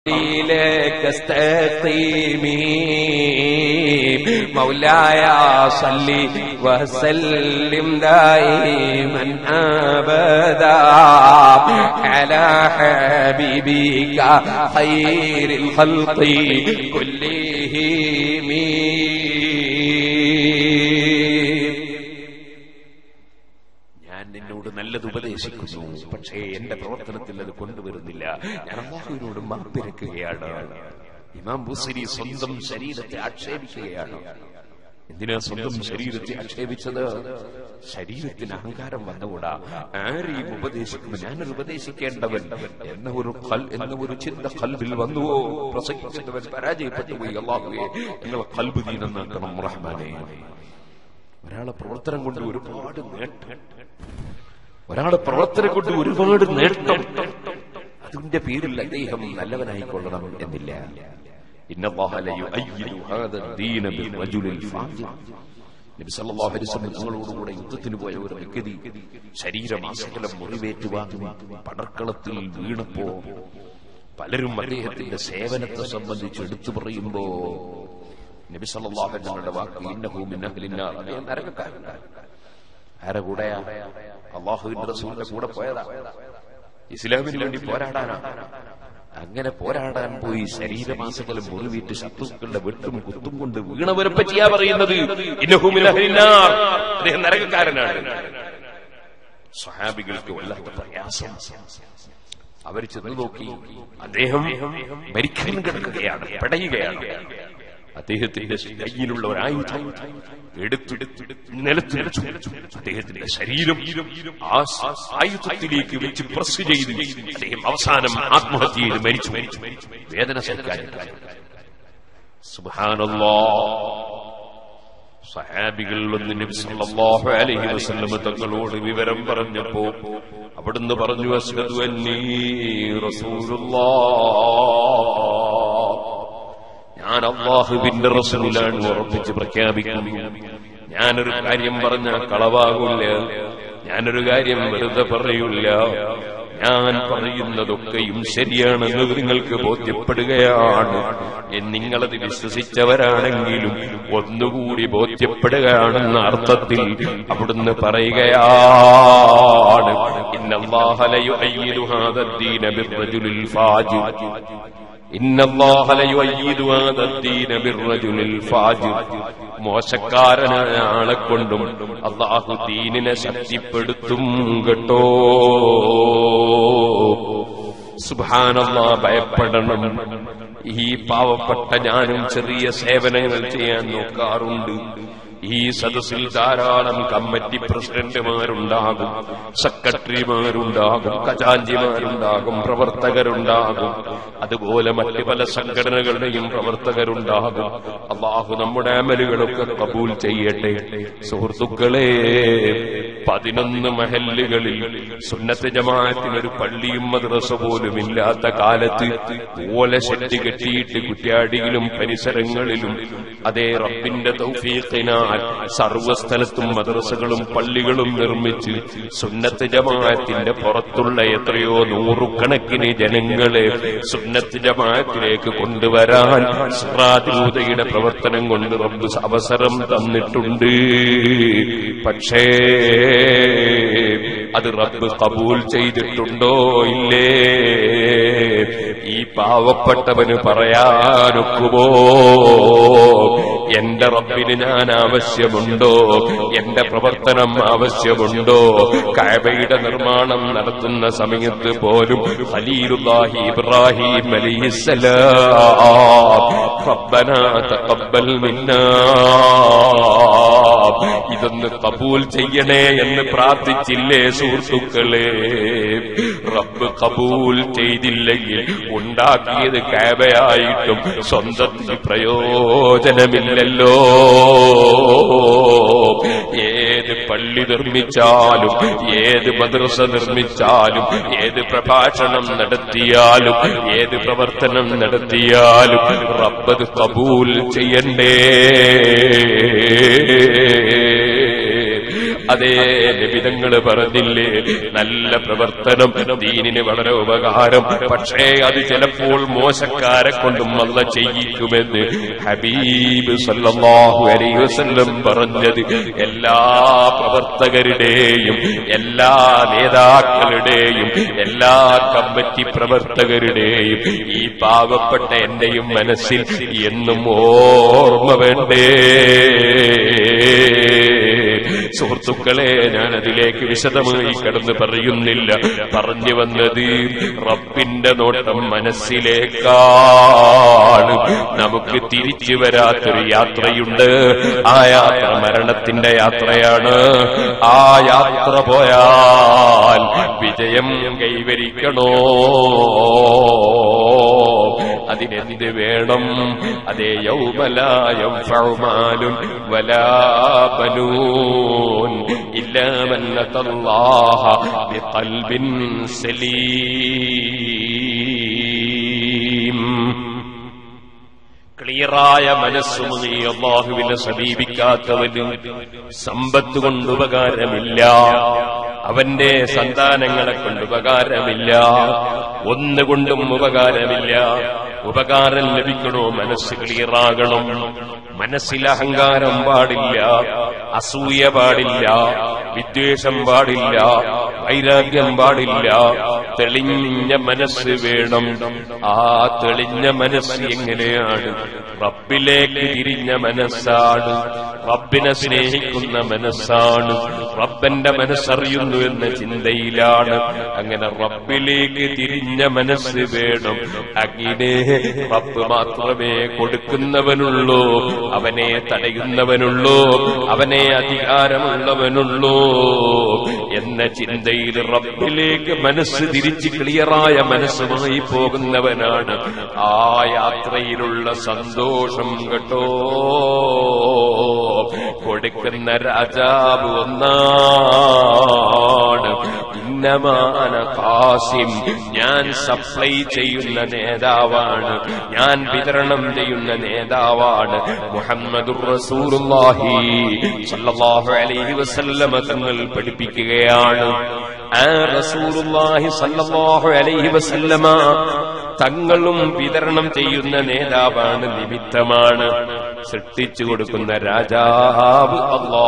إليك استقيمي مولاي صل وسلم دائما أبدا على حبيبك خير الخلق كلهم ഞാൻ നിന്നോട് നല്ലത് ഉപദേശിക്കുന്നു പക്ഷേ എന്റെ പ്രവർത്തനത്തിൽ അത് കൊണ്ടുവരുന്നില്ല ഞാൻ അള്ളാഹുവിനോട് മാപ്പിരക്കുകയാണ് ഇമാം ബുസിരി സ്വന്തം ശരീരത്തെ ആക്ഷേപിക്കുകയാണ് എന്തിനാ സ്വന്തം ശരീരത്തെ ആക്ഷേപിച്ചത് ശരീരത്തിന് അഹങ്കാരം വന്നുകൂടാ ആരെയും ഉപദേശിക്കുന്നു ഞാനൊരു ഉപദേശിക്കേണ്ടവൻ എന്ന ഒരു കൽ എന്ന ഒരു ചിന്ത കൽബിൽ വന്നുവോ പ്രസംഗിച്ചവൻ പരാജയപ്പെട്ടു പോയി അള്ളാഹുവെ നിങ്ങൾ കൽബ് നീ നന്നാക്കണം റഹ്മാനെ ഒരാളെ പ്രവർത്തനം കൊണ്ട് ഒരുപാട് നേട്ടം ഒരാളെ പ്രവർത്തനം കൊണ്ട് ഒരുപാട് നേട്ടം അതിന്റെ പേരിൽ അദ്ദേഹം നല്ലവനായിക്കൊള്ളണം എന്നില്ല ഇന്ന അല്ലാഹ ലയുഅയ്യിദു ഹാദ ദീന ബിർറജുലിൽ ഫാജിർ. നബി സല്ലല്ലാഹു അലൈഹി വസല്ലം തങ്ങളോടുകൂടെ യുദ്ധത്തിന് പോയ ഒരു വ്യക്തി ശരീരമാസകലം മുറിവേറ്റുവാങ്ങി പടർക്കളത്തിൽ വീണപ്പോ പലരും അദ്ദേഹത്തിന്റെ സേവനത്തെ സംബന്ധിച്ച് എടുത്തു പറയുമ്പോ നബി സല്ലല്ലാഹു അലൈഹി വസല്ലമയുടെ വാക്ക് ഇന്നഹു മിൻ അഹ്ലിൻ നാർ അദ്ദേഹം നരകക്കാരനാണ് ആരെ കൂടെയാ അള്ളാഹുവിന്റെ റസൂലിന്റെ കൂടെ പോയതാ ഇസ്ലാമിന് വേണ്ടി പോരാടാനാണ് അങ്ങനെ പോരാടാൻ പോയി ശരീരമാസങ്ങളും മുറിവേറ്റ് ശത്രുക്കളുടെ വെട്ടും കുത്തും കൊണ്ട് വീണവരെ പറ്റിയാ പറയുന്നത് ഇന്നഹു മിൻ അഹ്ലിൻ നാർ. അദ്ദേഹം നരകക്കാരനാണ് സ്വഹാബികൾക്ക് വല്ലാത്ത പ്രയാസം അവർ ചെന്ന് നോക്കി അദ്ദേഹം മരിക്കാൻ കിടക്കുകയാണ് പെടയുകയാണ് അദ്ദേഹത്തിന്റെ കയ്യിലുള്ള ഒരു ആയുധം എടുത്തെടുത്ത് നിലത്ത് വെച്ചു അദ്ദേഹത്തിന്റെ ശരീരം ആ സ- ആയുധത്തിലേക്ക് വെച്ച് പ്രസ് ചെയ്ത് അദ്ദേഹം അവസാനം ആത്മഹത്യ ചെയ്ത് മരിച്ചു വേദന സഹിക്കാൻ സുബ്ഹാനല്ലാ സഹാബികൾ വന്ന് നബി സല്ലല്ലാഹു അലൈഹി വസല്ലം തങ്ങളോട് വിവരം പറഞ്ഞപ്പോ അവിടുന്ന് പറഞ്ഞു അസ്ഹദു അന്നീ റസൂലുള്ളാഹ് ഞാൻ അള്ളാഹുവിന്റെ റസൂലാണ് ഉറപ്പിച്ച് പ്രഖ്യാപിക്കുന്നു ഞാനൊരു കാര്യം പറഞ്ഞ കളവാകില്ല ഞാനൊരു കാര്യം വെറുതെ പറയൂല ഞാൻ പറയുന്നതൊക്കെയും ശരിയാണെന്ന് നിങ്ങൾക്ക് ബോധ്യപ്പെടുകയാണ് എന്ന് നിങ്ങളത് വിശ്വസിച്ചവരാണെങ്കിലും ഒന്നുകൂടി ബോധ്യപ്പെടുകയാണെന്ന അർത്ഥത്തിൽ അവിടുന്ന് പറയുകയാണ് ഇന്നല്ലാഹലയു അയ്യിദു ഹാദദ്ദീന ബിർറജുലിൽ ഫാജിർ إن الله ليؤيد هذا الدين بالرجل الفاجر മോശക്കാരനായ ആളെ കൊണ്ടും അള്ളാഹു ദീനിനെ ശക്തിപ്പെടുത്തും കേട്ടോ സുബാനല്ലാ ഭയപ്പെടണം ഈ പാവപ്പെട്ട ഞാനും ചെറിയ സേവനങ്ങൾ ചെയ്യാൻ നോക്കാറുണ്ട് ഈ സദസ്സിൽ ധാരാളം കമ്മിറ്റി പ്രസിഡന്റുമാരുണ്ടാകും സെക്രട്ടറിമാരുണ്ടാകും ഖജാഞ്ചിമാരുണ്ടാകും പ്രവർത്തകരുണ്ടാകും അതുപോലെ മറ്റ് പല സംഘടനകളുടെയും പ്രവർത്തകരുണ്ടാകും അള്ളാഹു നമ്മുടെ അമലുകളൊക്കെ കബൂൽ ചെയ്യട്ടെ സുഹൃത്തുക്കളെ പതിനൊന്ന് മഹല്ലുകളിൽ സുന്നത്ത് ജമാഅത്തിന് ഒരു പള്ളിയും മദ്രസ പോലും ഇല്ലാത്ത കാലത്ത് ഓല ശക്തി കെട്ടിയിട്ട് കുറ്റ്യാടിയിലും പരിസരങ്ങളിലും അതേ റബ്ബിന്റെ തൗഫീഖിനാൽ സർവസ്ഥലത്തും മദ്രസകളും പള്ളികളും നിർമ്മിച്ച് സുന്നത്ത് ജമാഅത്തിന്റെ പുറത്തുള്ള എത്രയോ നൂറുകണക്കിന് ജനങ്ങളെ സുന്നത്ത് ജമാഅത്തിലേക്ക് കൊണ്ടുവരാൻ സിറാജൂതയുടെ പ്രവർത്തനം കൊണ്ട് റബ്ബ് അവസരം തന്നിട്ടുണ്ട് പക്ഷേ അത് റബ്ബ് കബൂൽ ചെയ്തിട്ടുണ്ടോ ഇല്ലേ ഈ പാവപ്പെട്ടവന് പറയാനൊക്കുമോ എന്റെ റബ്ബിന് ഞാൻ ആവശ്യമുണ്ടോ എന്റെ പ്രവർത്തനം ആവശ്യമുണ്ടോ കഅബയുടെ നിർമ്മാണം നടത്തുന്ന സമയത്ത് പോലും ഖലീലുല്ലാഹി ഇബ്രാഹിം അലൈഹിസ്സലാം റബ്ബനാ തഖബ്ബൽ മിന്നാ ഇതൊന്ന് കബൂൽ ചെയ്യണേ എന്ന് പ്രാർത്ഥിച്ചില്ലേ സുഹൃത്തുക്കളെ റബ്ബ് കബൂൽ ചെയ്തില്ലെങ്കിൽ ഉണ്ടാക്കിയത് കാബയായിട്ടും സ്വന്തത്തിന് പ്രയോജനമില്ലല്ലോ ഏത് പള്ളി നിർമ്മിച്ചാലും ഏത് മദ്രസ നിർമ്മിച്ചാലും ഏത് പ്രഭാഷണം നടത്തിയാലും ഏത് പ്രവർത്തനം നടത്തിയാലും റബ്ബത് കബൂൽ ചെയ്യണ്ടേ അതേ ലഭിതങ്ങൾ പറഞ്ഞില്ലേ നല്ല പ്രവർത്തനം ദീനിന് വളരെ ഉപകാരം പക്ഷേ അത് ചിലപ്പോൾ മോശക്കാരെ കൊണ്ടും അല്ല ചെയ്യിക്കുമെന്ന് ഹബീബ് സല്ലല്ലാഹു അലൈഹി വസല്ലം പറഞ്ഞത് എല്ലാ പ്രവർത്തകരുടെയും എല്ലാ നേതാക്കളുടെയും എല്ലാ കമ്മിറ്റി പ്രവർത്തകരുടെയും ഈ പാവപ്പെട്ട എന്റെയും മനസ്സിൽ എന്നും ഓർമ്മ വേണ്ടേ സുഹൃത്തുക്കളെ ഞാൻ അതിലേക്ക് വിശദമായി കടന്ന് പറയുന്നില്ല പറഞ്ഞു വന്നത് റബ്ബിന്റെ നോട്ടം മനസ്സിലേക്കാണ് നമുക്ക് തിരിച്ചു വരാത്തൊരു യാത്രയുണ്ട് ആ യാത്ര മരണത്തിന്റെ യാത്രയാണ് ആ യാത്ര പോയാൽ വിജയം കൈവരിക്കണോ അതിനെന്ത് വേണം അതേ യൗമലായം ഫൗമാലും വലാബനൂൻ ഇല്ലാമല്ലതല്ലാഹ ബിഖൽബിൻ സലീം ക്ലിയറായ മനസ്സുമുനി അള്ളാഹുവിനെ സമീപിക്കാത്തവന് സമ്പത്ത് കൊണ്ട് ഉപകാരമില്ല അവന്റെ സന്താനങ്ങളെ കൊണ്ട് ഉപകാരമില്ല ഒന്നുകൊണ്ടും ഉപകാരമില്ല ഉപകാരം ലഭിക്കണോ മനസ്സ് ക്ലിയറാകണം മനസ്സിൽ അഹങ്കാരം പാടില്ല അസൂയ പാടില്ല വിദ്വേഷം പാടില്ല വൈരാഗ്യം പാടില്ല തെളിഞ്ഞ മനസ്സ് വേണം ആ തെളിഞ്ഞ മനസ്സ് എങ്ങനെയാണ് റബ്ബിലേക്ക് തിരിഞ്ഞ മനസ്സാണ് റബ്ബിനെ സ്നേഹിക്കുന്ന മനസ്സാണ് റബ്ബന്റെ മനസ്സറിയുന്നു എന്ന ചിന്തയിലാണ് അങ്ങനെ റബ്ബിലേക്ക് തിരിഞ്ഞ മനസ്സ് വേണം അങ്ങനെ റബ്ബ് മാത്രമേ കൊടുക്കുന്നവനുള്ളൂ അവനെ തടയുന്നവനുള്ളൂ അവനെ അധികാരമുള്ളവനുള്ളൂ എന്ന ചിന്തയിൽ റബ്ബിലേക്ക് മനസ്സ് തിരിച്ച് ക്ലിയറായ മനസ്സുമായി പോകുന്നവനാണ് ആ യാത്രയിലുള്ള സന്തോഷം കേട്ടോ കൊടുക്കുന്ന രാജാവ് ഒന്നാണ് ഇന്നമാന കാസിം ഞാൻ സപ്ലൈ ചെയ്യുന്ന നേതാവാണ് ഞാൻ വിതരണം ചെയ്യുന്ന നേതാവാണ് മുഹമ്മദുർ റസൂലുള്ളാഹി സല്ലല്ലാഹു അലൈഹി വസല്ലമ തങ്ങൾ പഠിപ്പിക്കുകയാണ് ആ റസൂലുള്ളാഹി സല്ലല്ലാഹു അലൈഹി വസല്ലമ തങ്ങളും വിതരണം ചെയ്യുന്ന നേതാവാണ് നിമിത്തമാണ് സൃഷ്ടിച്ചു കൊടുക്കുന്ന രാജാവ് അല്ലാ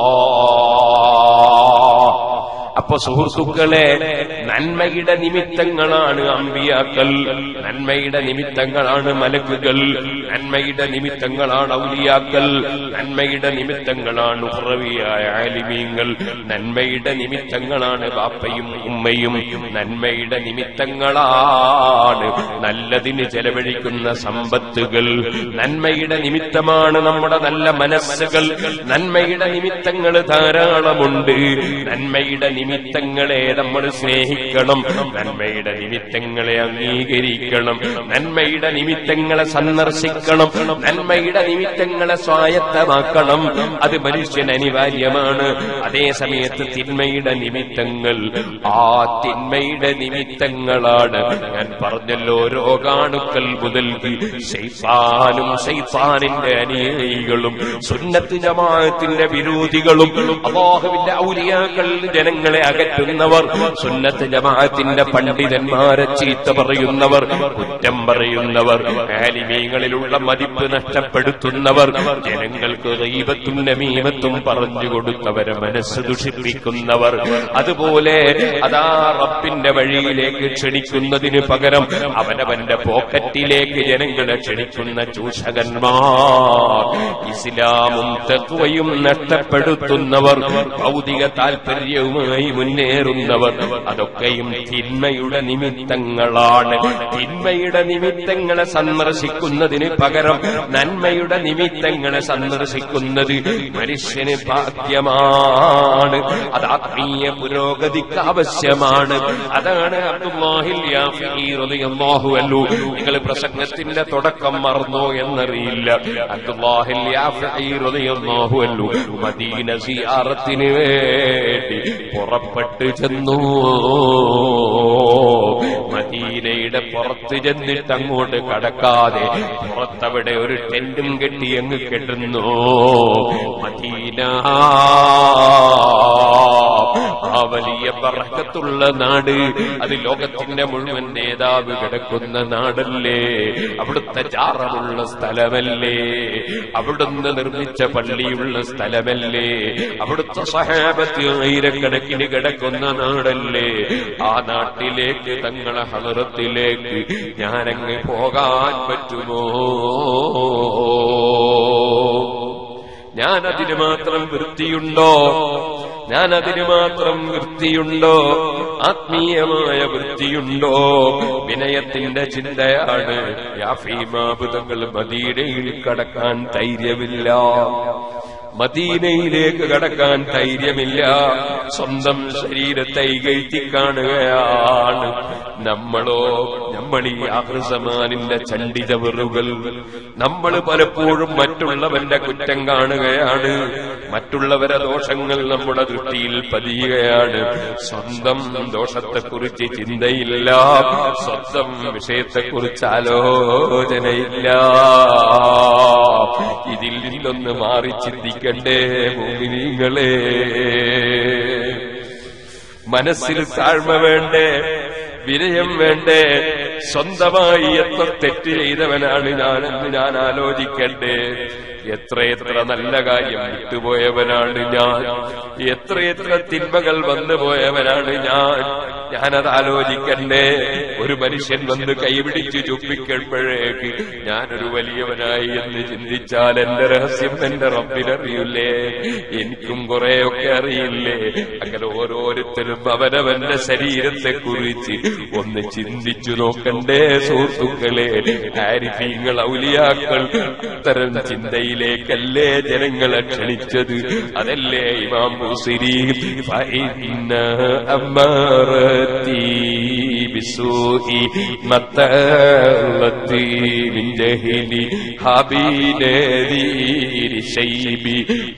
അപ്പൊ സുഹൃത്തുക്കളെ നന്മയുടെ നിമിത്തങ്ങളാണ് അമ്പിയാക്കൾ നന്മയുടെ നിമിത്തങ്ങളാണ് മലക്കുകൾ നന്മയുടെ നിമിത്തങ്ങളാണ് ഔലിയാക്കൾ നന്മയുടെ നിമിത്തങ്ങളാണ് ഉറവിയായ ആലിമീങ്ങൾ നന്മയുടെ നിമിത്തങ്ങളാണ് ബാപ്പയും ഉമ്മയും നന്മയുടെ നിമിത്തങ്ങളാണ് നല്ലതിന് ചെലവഴിക്കുന്ന സമ്പത്തുകൾ നന്മയുടെ നിമിത്തമാണ് നമ്മുടെ നല്ല മനസ്സുകൾ നന്മയുടെ നിമിത്തങ്ങൾ ധാരാളമുണ്ട് നന്മയുടെ നിമിത്തങ്ങളെ നമ്മൾ സ്നേഹിക്കണം നന്മയുടെ നിമിത്തങ്ങളെ അംഗീകരിക്കണം നന്മയുടെ നിമിത്തങ്ങളെ സന്ദർശിക്കണം നന്മയുടെ നിമിത്തങ്ങളെ സ്വായത്തമാക്കണം അത് മനുഷ്യന് അനിവാര്യമാണ് അതേ സമയത്ത് തിന്മയുടെ നിമിത്തങ്ങൾ ആ തിന്മയുടെ നിമിത്തങ്ങളാണ് ഞാൻ പറഞ്ഞല്ലോ രോഗാണുക്കൾ മുതൽ ശൈത്താനും ശൈത്താനിന്റെ അനുയായികളും സുന്നത്ത് ജമാഅത്തിന്റെ വിരോധികളും അള്ളാഹുവിന്റെ ഔലിയാക്കൾ ജനങ്ങളെ അകറ്റുന്നവർ സുന്നത്ത് ജമാഅത്തിന്റെ പണ്ഡിതന്മാരെ ചീത്ത പറയുന്നവർ കുറ്റം പറയുന്നവർ ആലിമീങ്ങളിലുള്ള മതിപ്പ് നഷ്ടപ്പെടുത്തുന്നവർ ജനങ്ങൾക്ക് റീബത്തും നമീമത്തും പറഞ്ഞു കൊടുത്തവരെ മനസ്സ് ദുഷിപ്പിക്കുന്നവർ അതുപോലെ അതാ റബ്ബിന്റെ വഴിയിലേക്ക് ക്ഷണിക്കുന്നതിന് പകരം അവനവന്റെ പോക്കറ്റിലേക്ക് ജനങ്ങളെ ക്ഷണിക്കുന്ന ചൂഷകന്മാർ ഇസ്ലാമും തത്വയും നഷ്ടപ്പെടുത്തുന്നവർ ഭൗതിക താല്പര്യവുമായി മുന്നേറുന്നവർ അതൊക്കെയും തിന്മയുടെ നിമിത്തങ്ങളാണ് തിന്മയുടെ നിമിത്തങ്ങളെ സന്ദർശിക്കുന്നതിന് പകരം നന്മയുടെ നിമിത്തങ്ങളെ സന്ദർശിക്കുന്നത് മനുഷ്യന് ഭാഗ്യമാണ് അത് ആത്മീയ പുരോഗതിക്ക് ആവശ്യമാണ് അതാണ് അബ്ദുല്ലാഹിൽ യാഫിഈ റളിയല്ലാഹു അൻഹു നിങ്ങൾ പ്രസംഗത്തിന്റെ തുടക്കം മറന്നോ എന്നറിയില്ല അബ്ദുല്ലാഹിൽ യാഫിഈ റളിയല്ലാഹു അൻഹു മദീന സിയാറത്തിന് വേണ്ടി പുറപ്പെട്ടു ചെന്നു മദീനയുടെ പുറത്ത് ചെന്നിട്ട് അങ്ങോട്ട് കടക്കാതെ പുറത്തവിടെ ഒരു ടെന്റും കെട്ടി അങ്ങ് കെട്ടുന്നു മദീന ആ വലിയ ബറക്കത്തുള്ള നാട് അത് ലോകത്തിന്റെ മുഴുവൻ നേതാവ് കിടക്കുന്ന നാടല്ലേ അവിടുത്തെ ചാറമുള്ള സ്ഥലമല്ലേ അവിടുന്ന് നിർമ്മിച്ച പള്ളിയുള്ള സ്ഥലമല്ലേ അവിടുത്തെ സഹാബത്ത് ആയിരക്കണക്കിന് കിടക്കുന്ന നാടല്ലേ ആ നാട്ടിലേക്ക് തങ്ങളെ ഹലറത്തിലേക്ക് ഞാനങ്ങ് പോകാൻ പറ്റുമോ ഞാൻ അതിന് മാത്രം വൃത്തിയുണ്ടോ ഞാൻ അതിന് മാത്രം വൃത്തിയുണ്ടോ ആത്മീയമായ വൃത്തിയുണ്ടോ വിനയത്തിന്റെ ചിന്തയാണ് യാഫീമാബുധങ്ങൾ മദീനയിൽ കടക്കാൻ ധൈര്യമില്ല മദീനയിലേക്ക് കടക്കാൻ ധൈര്യമില്ല സ്വന്തം ശരീരത്തെ ഇകഴ്ത്തി കാണുകയാണ് നമ്മളോ നമ്മൾ ഈ ആഹൃസമാനിന്റെ ചണ്ടിതവറുകൾ നമ്മൾ പലപ്പോഴും മറ്റുള്ളവന്റെ കുറ്റം കാണുകയാണ് മറ്റുള്ളവരെ ദോഷങ്ങൾ നമ്മുടെ ദൃഷ്ടിയിൽ പതിയുകയാണ് സ്വന്തം ദോഷത്തെക്കുറിച്ച് ചിന്തയില്ല സ്വന്തം വിഷയത്തെക്കുറിച്ച് ആലോചനയില്ല ഇതിൽ നിന്നൊന്ന് മാറി ചിന്തിക്കണ്ടേ ഭൂമിനിങ്ങളെ മനസ്സിൽ താഴ്മ വേണ്ടേ വിനയം വേണ്ടേ സ്വന്തമായി എത്ര തെറ്റ് ചെയ്തവനാണ് ഞാനെന്ന് ഞാൻ ആലോചിക്കണ്ടേ എത്രയെത്ര നല്ല കാര്യം വിട്ടുപോയവനാണ് ഞാൻ എത്രയെത്ര തിന്മകൾ വന്നു പോയവനാണ് ഞാൻ ഞാനത് ആലോചിക്കണ്ടേ ഒരു മനുഷ്യൻ വന്ന് കൈപിടിച്ച് ചുപ്പിക്കുമ്പോഴേക്ക് ഞാനൊരു വലിയവനായി എന്ന് ചിന്തിച്ചാൽ എന്റെ രഹസ്യം എന്റെ റബ്ബിനറിയില്ലേ എനിക്കും കുറെയൊക്കെ അറിയില്ലേ അങ്ങനെ ഓരോരുത്തരും അവനവന്റെ ശരീരത്തെ കുറിച്ച് ഒന്ന് ചിന്തിച്ചു നോക്കണ്ടേ സുഹൃത്തുക്കളെ ആരിഫീങ്ങൾ ഔലിയാക്കൾ അത്തരം ചിന്തയിലേക്കല്ലേ ജനങ്ങളെ ക്ഷണിച്ചത് അതല്ലേ ഇമാം മുസിരി فإن أمارتي بسوء مطالتي من جهلي حبي نذير شيبي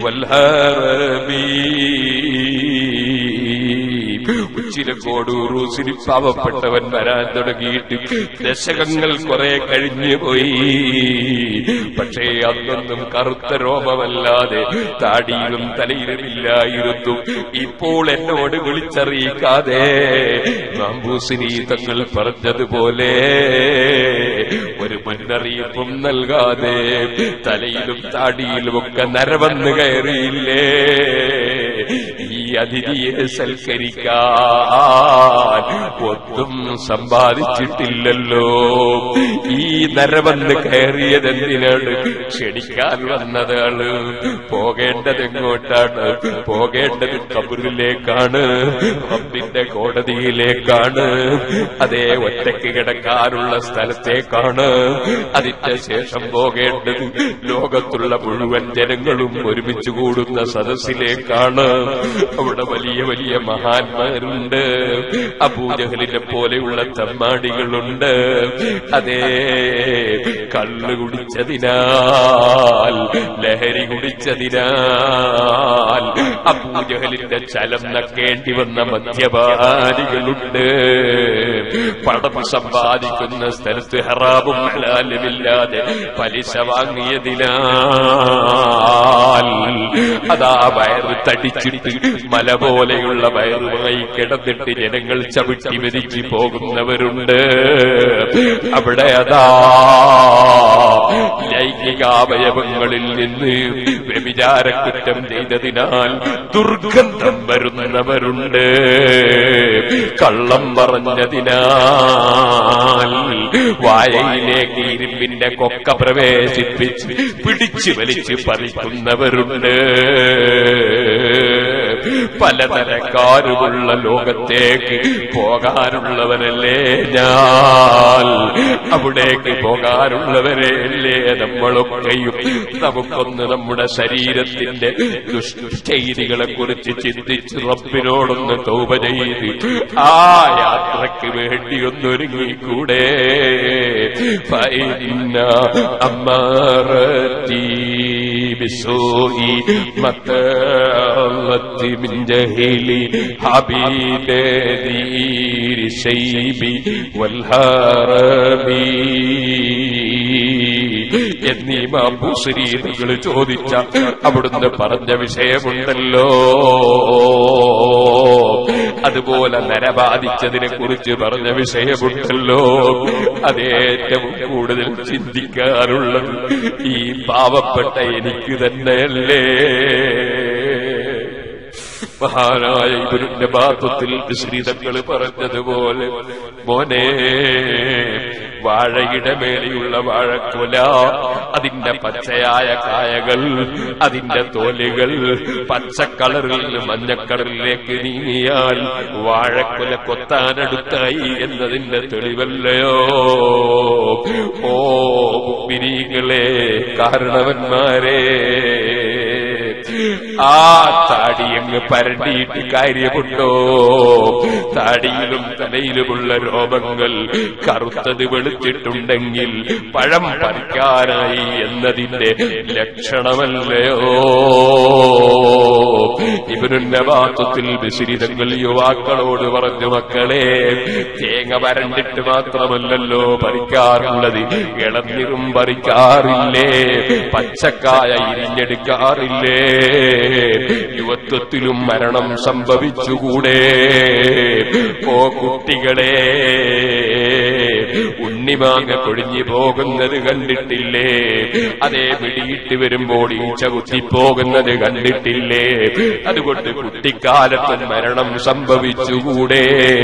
والهربي ഉച്ചിലക്കോട് ഉറൂസിൽ പാവപ്പെട്ടവൻ വരാൻ തുടങ്ങിയിട്ട് ദശകങ്ങൾ കുറെ കഴിഞ്ഞു പോയി പക്ഷേ അന്നൊന്നും കറുത്ത രോമമല്ലാതെ താടിയിലും തലയിലുമില്ലായിരുന്നു ഇപ്പോൾ എന്നോട് വിളിച്ചറിയിക്കാതെ മാമ്പൂസിനി തങ്ങൾ പറഞ്ഞതുപോലെ ഒരു മുന്നറിയിപ്പും നൽകാതെ തലയിലും താടിയിലുമൊക്കെ നരവന്ന് കയറിയില്ലേ ഈ അതിഥിയെ സൽക്കരിക്കാൻ ഒന്നും സമ്പാദിച്ചിട്ടില്ലല്ലോ ഈ നരവന്ന് കയറിയതെന്തിനാണ് ക്ഷണിക്കാൻ വന്നതാണ് പോകേണ്ടത് എങ്ങോട്ടാണ് പോകേണ്ടത് കബറിലേക്കാണ് റബ്ബിന്റെ കോടതിയിലേക്കാണ് അതേ ഒറ്റയ്ക്ക് കിടക്കാനുള്ള സ്ഥലത്തേക്കാണ് അതിന്റെ ശേഷം പോകേണ്ടത് ലോകത്തുള്ള മുഴുവൻ ജനങ്ങളും ഒരുമിച്ച് കൂടുന്ന സദസ്സിലേക്കാണ് അവിടെ വലിയ വലിയ മഹാന്മാരുണ്ട് അബൂജഹലിനെ പോലെയുള്ള തമ്മാടികളുണ്ട് അതേ കള്ള് കുടിച്ചതിനാൽ ലഹരി കുടിച്ചതിനാൽ അബൂജഹലിന്റെ ചലം നക്കേണ്ടി വന്ന മദ്യപാനികളുണ്ട് പണം സമ്പാദിക്കുന്ന സ്ഥലത്ത് ഹറാബും ഹലാലുമില്ലാതെ പലിശ വാങ്ങിയതിനാൽ അതാ വയറ് തടിച്ചിട്ട് മല പോലെയുള്ള വയറുമായി കിടന്നിട്ട് ജനങ്ങൾ ചവിട്ടി മെതിച്ച് പോകുന്നവരുണ്ട് അവിടെ അതാ ലൈംഗികാവയവങ്ങളിൽ നിന്ന് വ്യഭിചാരക്കുറ്റം ചെയ്തതിനാൽ ദുർഗന്ധം വരുന്നവരുണ്ട് കള്ളം പറഞ്ഞതിനാൽ വായയിലേക്ക് ഇരുമ്പിന്റെ കൊക്ക പ്രവേശിപ്പിച്ച് പിടിച്ചു വലിച്ച് പറിക്കുന്നവരുണ്ട് പലതരക്കാരുമുള്ള ലോകത്തേക്ക് പോകാനുള്ളവരല്ലേ ഞാൻ അവിടേക്ക് പോകാനുള്ളവരെ അല്ലേ നമ്മളൊക്കെയും നമുക്കൊന്ന് നമ്മുടെ ശരീരത്തിന്റെ ദുഷ്ചെയ്തികളെ കുറിച്ച് ചിന്തിച്ച് റബ്ബിനോടൊന്ന് തൗപ ചെയ്ത് ആ യാത്രയ്ക്ക് വേണ്ടി ഒന്നൊരുങ്ങിക്കൂടെ فإن أمارتي بسوء متعلت من جهل حبيب ذير الشيب والهرم എന്നീ മാബൂശ്രീകൾ ചോദിച്ച അവിടുന്ന് പറഞ്ഞ വിഷയമുണ്ടല്ലോ അതുപോലെ നരബാധിച്ചതിനെ കുറിച്ച് പറഞ്ഞ വിഷയമുണ്ടല്ലോ അതേറ്റവും കൂടുതൽ ചിന്തിക്കാറുള്ളത് ഈ പാവപ്പെട്ട എനിക്ക് തന്നെയല്ലേ മഹാനായ ഇവരുടെ ബാത്വത്തിൽ ശ്രീതങ്ങൾ പറഞ്ഞതുപോലെ മോനെ വാഴയുടെ മേലെയുള്ള വാഴക്കുല അതിന്റെ പച്ചയായ കായകൾ അതിന്റെ തോലുകൾ പച്ചക്കളറിൽ നിന്ന് മഞ്ഞക്കളറിലേക്ക് നീങ്ങിയാൽ വാഴക്കുല കൊത്താനടുത്തായി എന്നതിന്റെ തെളിവല്ലയോ ഓ മിനിങ്ങളെ കാരണവന്മാരെ ആ താടി അങ്ങ് പരണ്ടിയിട്ട് കാര്യമുണ്ടോ താടിയിലും തലയിലുമുള്ള രോമങ്ങൾ കറുത്തത് വെളുത്തിട്ടുണ്ടെങ്കിൽ പഴം പറിക്കാനായി എന്നതിന്റെ ലക്ഷണമല്ലയോ ഇവരുടെ വാത്വത്തിൽ വിശരിതങ്ങൾ യുവാക്കളോട് പറഞ്ഞു മക്കളെ തേങ്ങ വരണ്ടിട്ട് മാത്രമല്ലല്ലോ പറിക്കാറുള്ളത് ഇളന്നിറും പറിക്കാറില്ലേ പച്ചക്കായ ഇരിഞ്ഞെടുക്കാറില്ലേ യുവത്വത്തിലും മരണം സംഭവിച്ചുകൂടെ ഓ കുട്ടികളെ ഉണ്ണിമാങ്ങ കൊഴിഞ്ഞു പോകുന്നത് കണ്ടിട്ടില്ലേ അതേ പിടിയിട്ട് വരുമ്പോൾ ഈച്ച കുത്തിപ്പോകുന്നത് കണ്ടിട്ടില്ലേ അതുകൊണ്ട് കുട്ടിക്കാലത്ത് മരണം സംഭവിച്ചുകൂടെ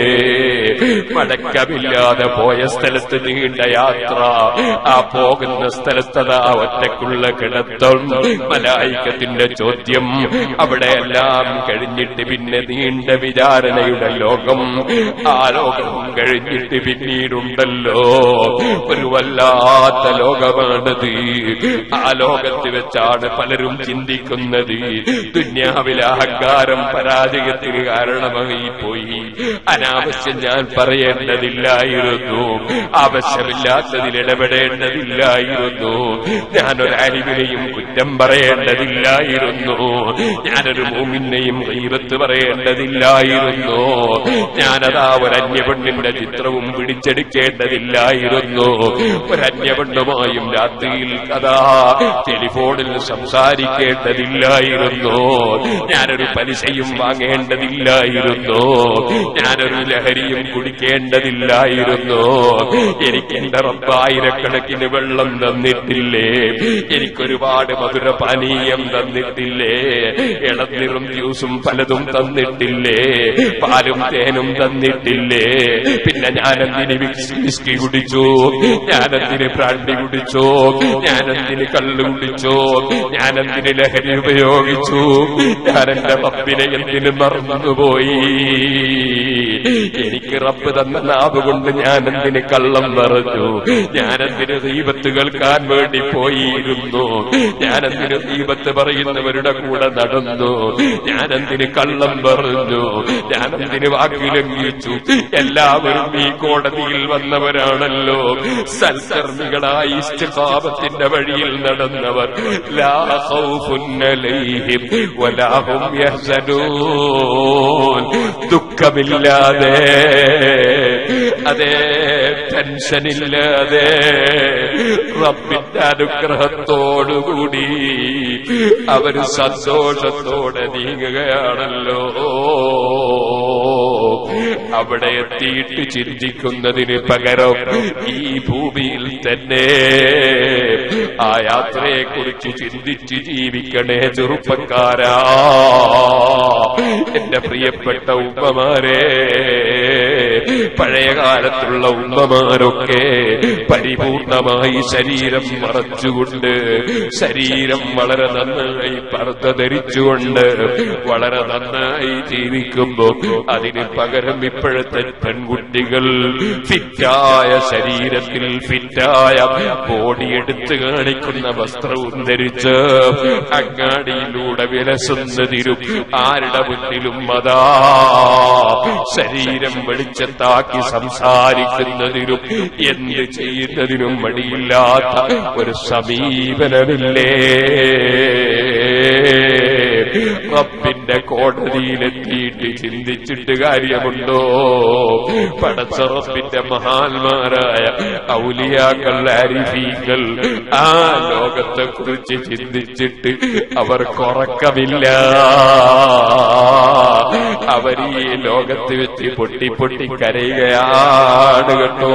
മടക്കമില്ലാതെ പോയ സ്ഥലത്ത് നീണ്ട യാത്ര ആ പോകുന്ന സ്ഥലത്തതാ ഒറ്റക്കുള്ള കിടത്തം മലായിക്കത്തിന്റെ ചോദ്യം അവിടെയെല്ലാം കഴിഞ്ഞിട്ട് പിന്നെ നീണ്ട വിചാരണയുടെ ലോകം ആ ലോകം കഴിഞ്ഞിട്ട് പിന്നീടുണ്ടല്ലോ ഒരു വല്ലാത്ത ലോകമാണത് ആ ലോകത്ത് വെച്ചാണ് പലരും ചിന്തിക്കുന്നത് ദുന്യാവിലെ അഹങ്കാരം പരാജയത്തിന് കാരണമായി പോയി അനാവശ്യം ഞാൻ പറയേണ്ടതില്ലായിരുന്നു ആവശ്യമില്ലാത്തതിൽ ഇടപെടേണ്ടതില്ലായിരുന്നു ഞാനൊരു അരിവിനെയും കുറ്റം പറയേണ്ടതില്ലായിരുന്നു ഞാനൊരു മൂമിനെയും കൈവത്ത് പറയേണ്ടതില്ലായിരുന്നു ഞാനതാ ഒരു അന്യപെണ്ണിന്റെ ചിത്രവും പിടിച്ചെടുക്കേണ്ടതില്ലായിരുന്നു ഒരു അന്യപെണ്ണുമായും രാത്രിയിൽ കഥാ ടെലിഫോണിൽ സംസാരിക്കേണ്ടതില്ലായിരുന്നു ഞാനൊരു പലിശയും വാങ്ങേണ്ടതില്ലായിരുന്നു ഞാനൊരു ലഹരിയും കുടിക്കേണ്ടതില്ലായിരുന്നു എനിക്ക് എന്റെ റബ്ബായിരക്കണക്കിന് വെള്ളം തന്നിട്ടില്ലേ എനിക്കൊരുപാട് മധുരപാനീയം തന്നിട്ടില്ലേ ഇളന്നിറും ജ്യൂസും പലതും തന്നിട്ടില്ലേ പാലും തേനും തന്നിട്ടില്ലേ പിന്നെ ഞാനെന്തിന് വിക്സ് വിസ്കി കുടിച്ചു ഞാനെന്തിന് ബ്രാൻഡി കുടിച്ചോ ഞാനെന്തിന് കള്ളു കുടിച്ചോ ഞാനെന്തിന് ലഹരി ഉപയോഗിച്ചു ഞാൻ എന്റെ റബ്ബിനെ എന്തിന് മറന്നുപോയി എനിക്ക് റബ്ബ് തന്ന നാവ് കൊണ്ട് ഞാൻ എന്തിന് കള്ളം പറഞ്ഞു ഞാനെന്തിന് ദീപത്ത് കേൾക്കാൻ വേണ്ടി പോയിരുന്നു ഞാനെന്തിന് ദീപത്ത് പറയുന്നവരുടെ കൂടെ നടന്നു ഞാനെന്തിന് കള്ളം പറഞ്ഞു ഞാനെന്തിന് വാക്ക് ലംഘിച്ചു എല്ലാവരും ഈ കോടതിയിൽ വന്നവരാണല്ലോ സൽക്കർമ്മികളായി ഇസ്തിഖാമത്തിന്റെ വഴിയിൽ നടന്നവർ ലാ ഖൗഫുൻ അലൈഹിം വലാ ഹും യഹ്സനൂൻ ദുഃഖമില്ലാതെ അതേ ടെൻഷനില്ലാതെ റബ്ബിന്റെ അനുഗ്രഹത്തോടുകൂടി അവര് സന്തോഷത്തോടെ നീങ്ങുകയാണല്ലോ അവിടെ എത്തിയിട്ട് ചിന്തിക്കുന്നതിന് പകരം ഈ ഭൂമിയിൽ തന്നെ ആ യാത്രയെ കുറിച്ച് ചിന്തിച്ച് ജീവിക്കണേ ചെറുപ്പക്കാരാ എന്റെ പ്രിയപ്പെട്ട ഉമ്മമാരെ പഴയ കാലത്തുള്ള ഉമ്മമാരൊക്കെ പരിപൂർണമായി ശരീരം മറച്ചുകൊണ്ട് ശരീരം വളരെ നന്നായി പർദ്ദ ധരിച്ചുകൊണ്ട് വളരെ നന്നായി ജീവിക്കുമ്പോ അതിന് പകരം ഇപ്പോഴത്തെ പെൺകുട്ടികൾ ഫിറ്റായ ശരീരത്തിൽ ഫിറ്റായ ബോഡി എടുത്തു കാണിക്കുന്ന വസ്ത്രവും ധരിച്ച് അങ്ങാടിയിലൂടെ വിലസുന്നതിരും ആരുടെ മുന്നിൽ നാട്ടിലും അതാ ശരീരം വെളിച്ചത്താക്കി സംസാരിക്കുന്നതിനും എന്ത് ചെയ്യുന്നതിനും മടിയില്ലാത്ത ഒരു സമീപനമില്ലേ റബ്ബിന്റെ കോടതിയിലെത്തിയിട്ട് ചിന്തിച്ചിട്ട് കാര്യമുണ്ടോ പടച്ച റബ്ബിന്റെ മഹാന്മാരായ ഔലിയാക്കൾ അരിഫീകൾ ആ ലോകത്തെ കുറിച്ച് ചിന്തിച്ചിട്ട് അവർ കുറക്കമില്ല അവർ ഈ ലോകത്ത് വെച്ച് പൊട്ടി പൊട്ടി കരയുകയാണ് കേട്ടോ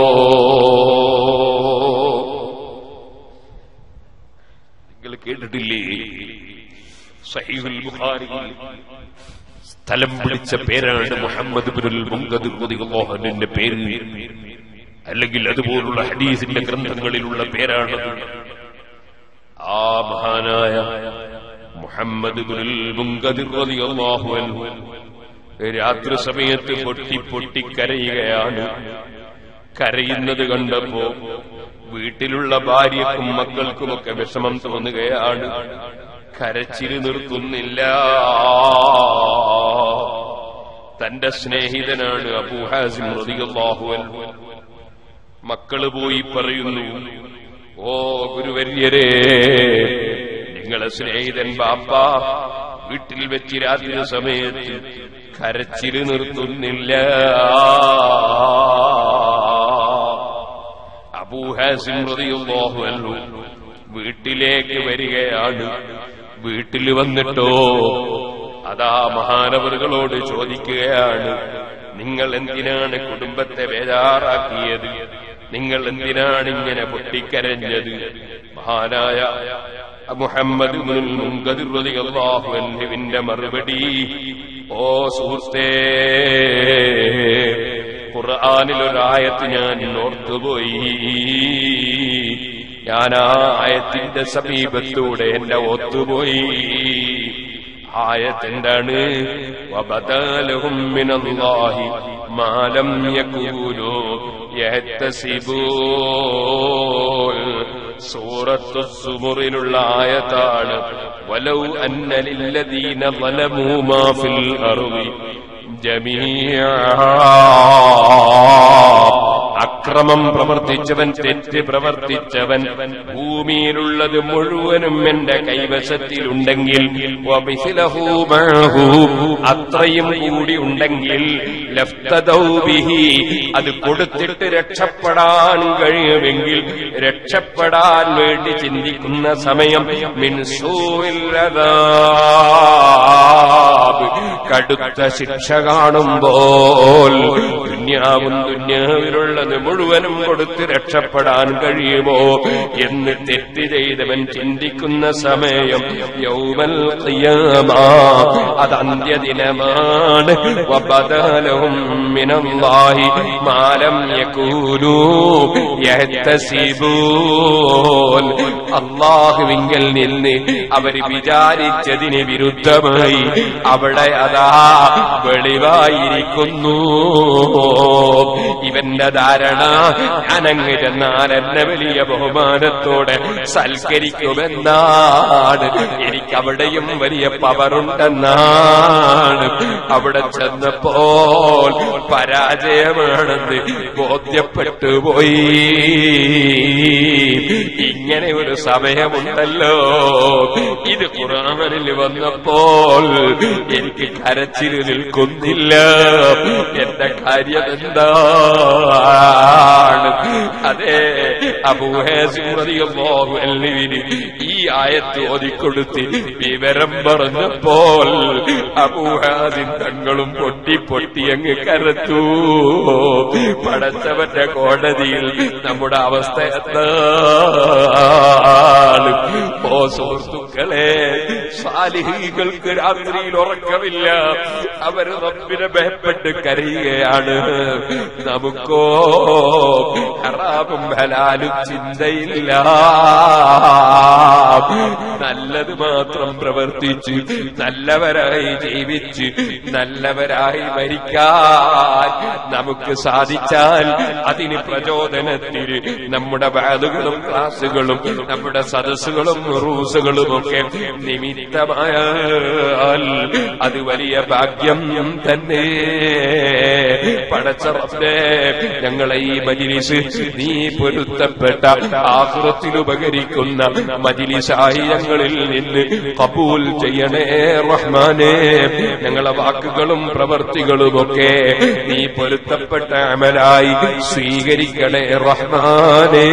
നിങ്ങൾ കേട്ടിട്ടില്ലേ സഹീഹുൽ ബുഖാരിയിൽ സ്ഥലം പിടിച്ച പേരാണ് മുഹമ്മദ് ബിനുൽ മുങ്കദ് റളിയല്ലാഹുവിന്റെ പേര് അല്ലെങ്കിൽ അതുപോലുള്ള ഹദീസിന്റെ ഗ്രന്ഥങ്ങളിലുള്ള പേരാണ് ആ മഹാനായ മുഹമ്മദ് ബിനുൽ മുങ്കദ് റളിയല്ലാഹു അൻഹു രാത്രി സമയത്ത് പൊട്ടി പൊട്ടി കരയുകയാണ് കരയുന്നത് കണ്ടപ്പോ വീട്ടിലുള്ള ഭാര്യക്കും മക്കൾക്കുമൊക്കെ വിഷമം തോന്നുകയാണ് കരച്ചില് നിർത്തുന്നില്ല തന്റെ സ്നേഹിതനാണ് അബൂഹാസിം റളിയല്ലാഹു അൻഹു മക്കള് പോയി പറയുന്നു ഓ ഗുരുവര്യരേ നിങ്ങളെ സ്നേഹിതൻ ബാപ്പ വീട്ടിൽ വെച്ച് രാത്രി സമയത്ത് കരച്ചില് നിർത്തുന്നില്ല അബൂഹാസിം റളിയല്ലാഹു അൻഹു വീട്ടിലേക്ക് വരികയാണ് വീട്ടിൽ വന്നിട്ടോ അതാ മഹാനവറുകളോട് ചോദിക്കുകയാണ് നിങ്ങൾ എന്തിനാണ് കുടുംബത്തെ ബേജാറാക്കിയത് നിങ്ങൾ എന്തിനാണ് ഇങ്ങനെ പൊട്ടിക്കരഞ്ഞത് മഹാനായ മുഹമ്മദ് ഇബ്നുൽ മുൻകദിർ റളിയല്ലാഹു അൻഹുവിന്റെ മറുപടി ഓ സുഹൃത്തേ ഖുർആനിൽ ഒരായത്ത് ഞാൻ ഓർത്തുപോയി ഞാൻ ആ ആയത്തിന്റെ സമീപത്തൂടെ എന്റെ ഒത്തുപോയി ആയത്തെന്താണ് വബദലഹും മിനല്ലാഹി മാലം യകൂലു യഹ്തസിബൂൻ സൂറത്തു സുമുറിലുള്ള ആയത്താണ് വലൗ അന്ന ലില്ലദീന ളലമൂ മാ ഫിൽ അർളി അക്രമം പ്രവർത്തിച്ചവൻ തെറ്റ് പ്രവർത്തിച്ചവൻ ഭൂമിയിലുള്ളത് മുഴുവനും എന്റെ കൈവശത്തിലുണ്ടെങ്കിൽ വമിഥിലഹു മഅഹു അത്രയും കൂടി ഉണ്ടെങ്കിൽ ലഫ്തദൗ ബിഹി അത് കൊടുത്തിട്ട് രക്ഷപ്പെടാൻ കഴിയുമെങ്കിൽ രക്ഷപ്പെടാൻ വേണ്ടി ചിന്തിക്കുന്ന സമയം മിൻ സൂഇൽ അദാബ് കടുത്ത ശിക്ഷ കാണുമ്പോൾ ദുന്യാവും ദുന്യാവിലുള്ളത് മുഴുവനും കൊടുത്ത് രക്ഷപ്പെടാൻ കഴിയുമോ എന്ന് തെറ്റ് ചെയ്തവൻ ചിന്തിക്കുന്ന സമയം യൗമൽ ഖിയാമ അത് അന്ത്യദിനമാണ് വബദലഹും മിനല്ലാഹി മാലം യകൂനു യഹ്തസിബൂൻ അള്ളാഹുവിങ്കൽ നിന്ന് അവർ വിചാരിച്ചതിന് വിരുദ്ധമായി അവിടെ അതാ വെളിവായിരിക്കുന്നു ഇവന്റെ ധാരണ ഞാനങ്ങ് ചെന്നാൽ എന്നെ വലിയ ബഹുമാനത്തോടെ സൽക്കരിക്കുമെന്നാണ് എനിക്കവിടെയും വലിയ പവറുണ്ടെന്നാണ് അവിടെ ചെന്നപ്പോൾ പരാജയമാണെന്ന് ബോധ്യപ്പെട്ടു പോയി ഇങ്ങനെ ഒരു സമയമുണ്ടല്ലോ ഇത് ഖുറാനിൽ വന്നപ്പോൾ എനിക്ക് കരച്ചിൽ നിൽക്കുന്നില്ല എന്റെ കാര്യം എന്താണ് അതെ അബൂഹേസിന് ഈ ആയത്ത് ഓതിക്കൊടുത്ത് വിവരം പറഞ്ഞപ്പോൾ അബൂഹാദിൻ തങ്ങളും പൊട്ടി പൊട്ടി അങ്ങ് കരത്തു പടച്ചവന്റെ കോടതിയിൽ നമ്മുടെ അവസ്ഥ എന്താണ് ഓ സുഹൃത്തുക്കളെ സാലിഹികൾക്ക് രാത്രിയിൽ ഉറക്കമില്ല അവർ റബ്ബിനെ ഭയപ്പെട്ട് കരയുകയാണ് നമുക്കോ ഹറാമും ഹലാലും ചിന്തയില്ല നല്ലത് മാത്രം പ്രവർത്തിച്ച് നല്ലവരായി ജീവിച്ച് നല്ലവരായി മരിക്കാൻ നമുക്ക് സാധിച്ചാൽ അതിന് പ്രചോദനത്തിന് നമ്മുടെ വാതുകളും ക്ലാസുകളും നമ്മുടെ സദസ്സുകളും റൂസുകളും ഒക്കെ നിമിത്തമായാൽ അത് വലിയ ഭാഗ്യം തന്നെ പടച്ചറത്തെ ഞങ്ങളെ ഈ മജിലിസ് നീ പൊരുത്തപ്പെട്ട ആഹൃത്തിൽ ഉപകരിക്കുന്ന മജിലിസായി ഞങ്ങളിൽ നിന്ന് കബൂൽ ചെയ്യണേ റഹ്മാനെ ഞങ്ങളെ വാക്കുകളും പ്രവർത്തികളുമൊക്കെ നീ പൊരുത്തപ്പെട്ട അമലായി സ്വീകരിക്കണേ റഹ്മാനേ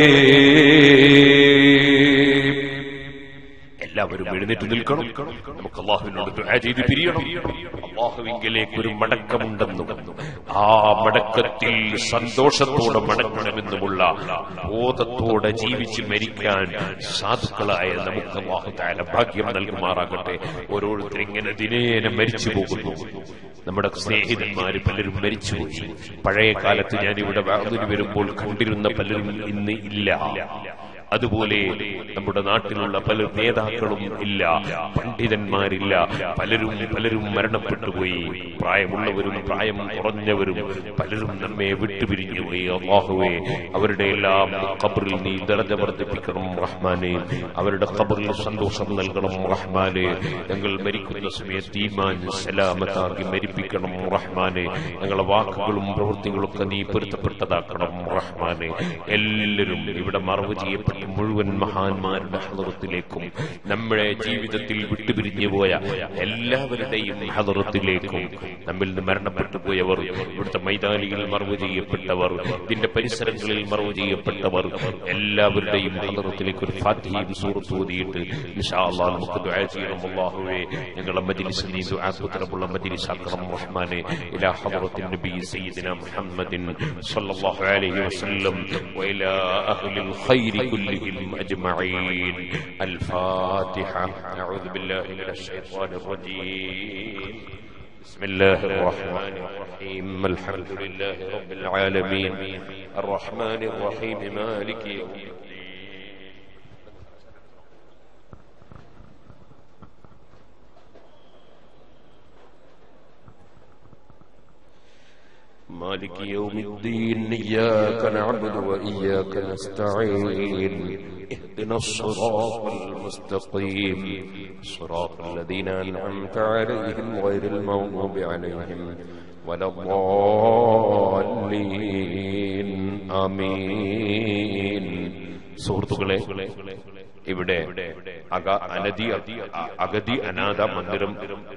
എല്ലാവരും എഴുന്നേറ്റ് നിൽക്കണം നമുക്ക് അള്ളാഹുവിനോട് ദുആ ചെയ്ത് പിരിയണം അള്ളാഹുവിങ്കിലേക്ക് ഒരു മടക്കമുണ്ടെന്നും ആ മടക്കത്തിൽ സന്തോഷത്തോടെ മടങ്ങണമെന്നുമുള്ള ബോധത്തോടെ ജീവിച്ച് മരിക്കാൻ സാധുക്കളായ നമുക്ക് അള്ളാഹു താല ഭാഗ്യം നൽകുമാറാകട്ടെ ഓരോരുത്തർ ഇങ്ങനെ ദിനേന മരിച്ചു പോകുന്നു നമ്മുടെ സ്നേഹിതന്മാര് പലരും മരിച്ചുപോയി പഴയ കാലത്ത് ഞാൻ ഇവിടെ വാതിന് വരുമ്പോൾ കണ്ടിരുന്ന പലരും ഇന്ന് ഇല്ല അതുപോലെ നമ്മുടെ നാട്ടിലുള്ള പല നേതാക്കളും ഇല്ല പണ്ഡിതന്മാരില്ല പലരും പലരും മരണപ്പെട്ടുപോയി പ്രായമുള്ളവരും പ്രായം കുറഞ്ഞവരും പലരും നമ്മെ വിട്ടുപിരിഞ്ഞു പോയി അള്ളാഹുവേ അവരുടെ എല്ലാം ഖബറിൽ നീ ദർജ വർദ്ധിപ്പിക്കണം റഹ്മാനെ അവരുടെ ഖബറിൽ സന്തോഷം നൽകണം റഹ്മാനെ ഞങ്ങൾ മരിക്കുന്ന സമയത്ത് ഈമാൻ സലാമത്താക്കി മരിപ്പിക്കണം റഹ്മാനെ ഞങ്ങളെ വാക്കുകളും പ്രവൃത്തികളൊക്കെ നീ പൊരുത്തപ്പെട്ടതാക്കണം റഹ്മാനെ എല്ലാവരും ഇവിടെ മറവ് ചെയ്യപ്പെട്ട മുഴുവൻ മഹാന്മാരുടെ ഹദറത്തിലേക്കും നമ്മുടെ ജീവിതത്തിൽ വിട്ടുപിരിഞ്ഞു പോയ എല്ലാവരുടെയും ഹദറത്തിലേക്കും നമ്മിൽ നിന്ന് മരണപ്പെട്ടു പോയവർ ഇവിടുത്തെ മൈതാനിയിൽ മറവ് ചെയ്യപ്പെട്ടവർ ഇതിന്റെ പരിസരങ്ങളിൽ മറവ് ചെയ്യപ്പെട്ടവർ എല്ലാവരുടെയും ഹദറത്തിലേക്ക് ഒരു ഫാത്തിയും സൂറത്ത് ഓതിയിട്ട് ഇൻഷാ അല്ലാഹ് നമുക്ക് ദുആ ചെയ്യണം അല്ലാഹുവേ ഞങ്ങളുടെ മജ്ലിസ് നീ ദുആക്കുത്തരമുള്ള മജ്ലിസ് ആക്കണം റഹ്മാനെ ഇലാ ഹദറത്തിൻ നബി സയ്യിദിന മുഹമ്മദിൻ സ്വല്ലല്ലാഹു അലൈഹി വസല്ലം വഇലാ അഹ്ലിൽ ഖൈരി കുല്ലിഹിം അജ്മഈൻ الفاتحة أعوذ بالله من الشيطان الرجيم بسم الله الرحمن الرحيم الحمد لله رب العالمين الرحمن الرحيم مالك يوم الدين مالك يوم الدين إياك نعبد وإياك نستعين اهدنا الصراط المستقيم صراط الذين أنعمت عليهم غير المغضوب عليهم ولا الضالين آمين സുഹൃത്തുക്കളെ ഇവിടെ അക അനധി അഗതി അനാഥ മന്ദിരം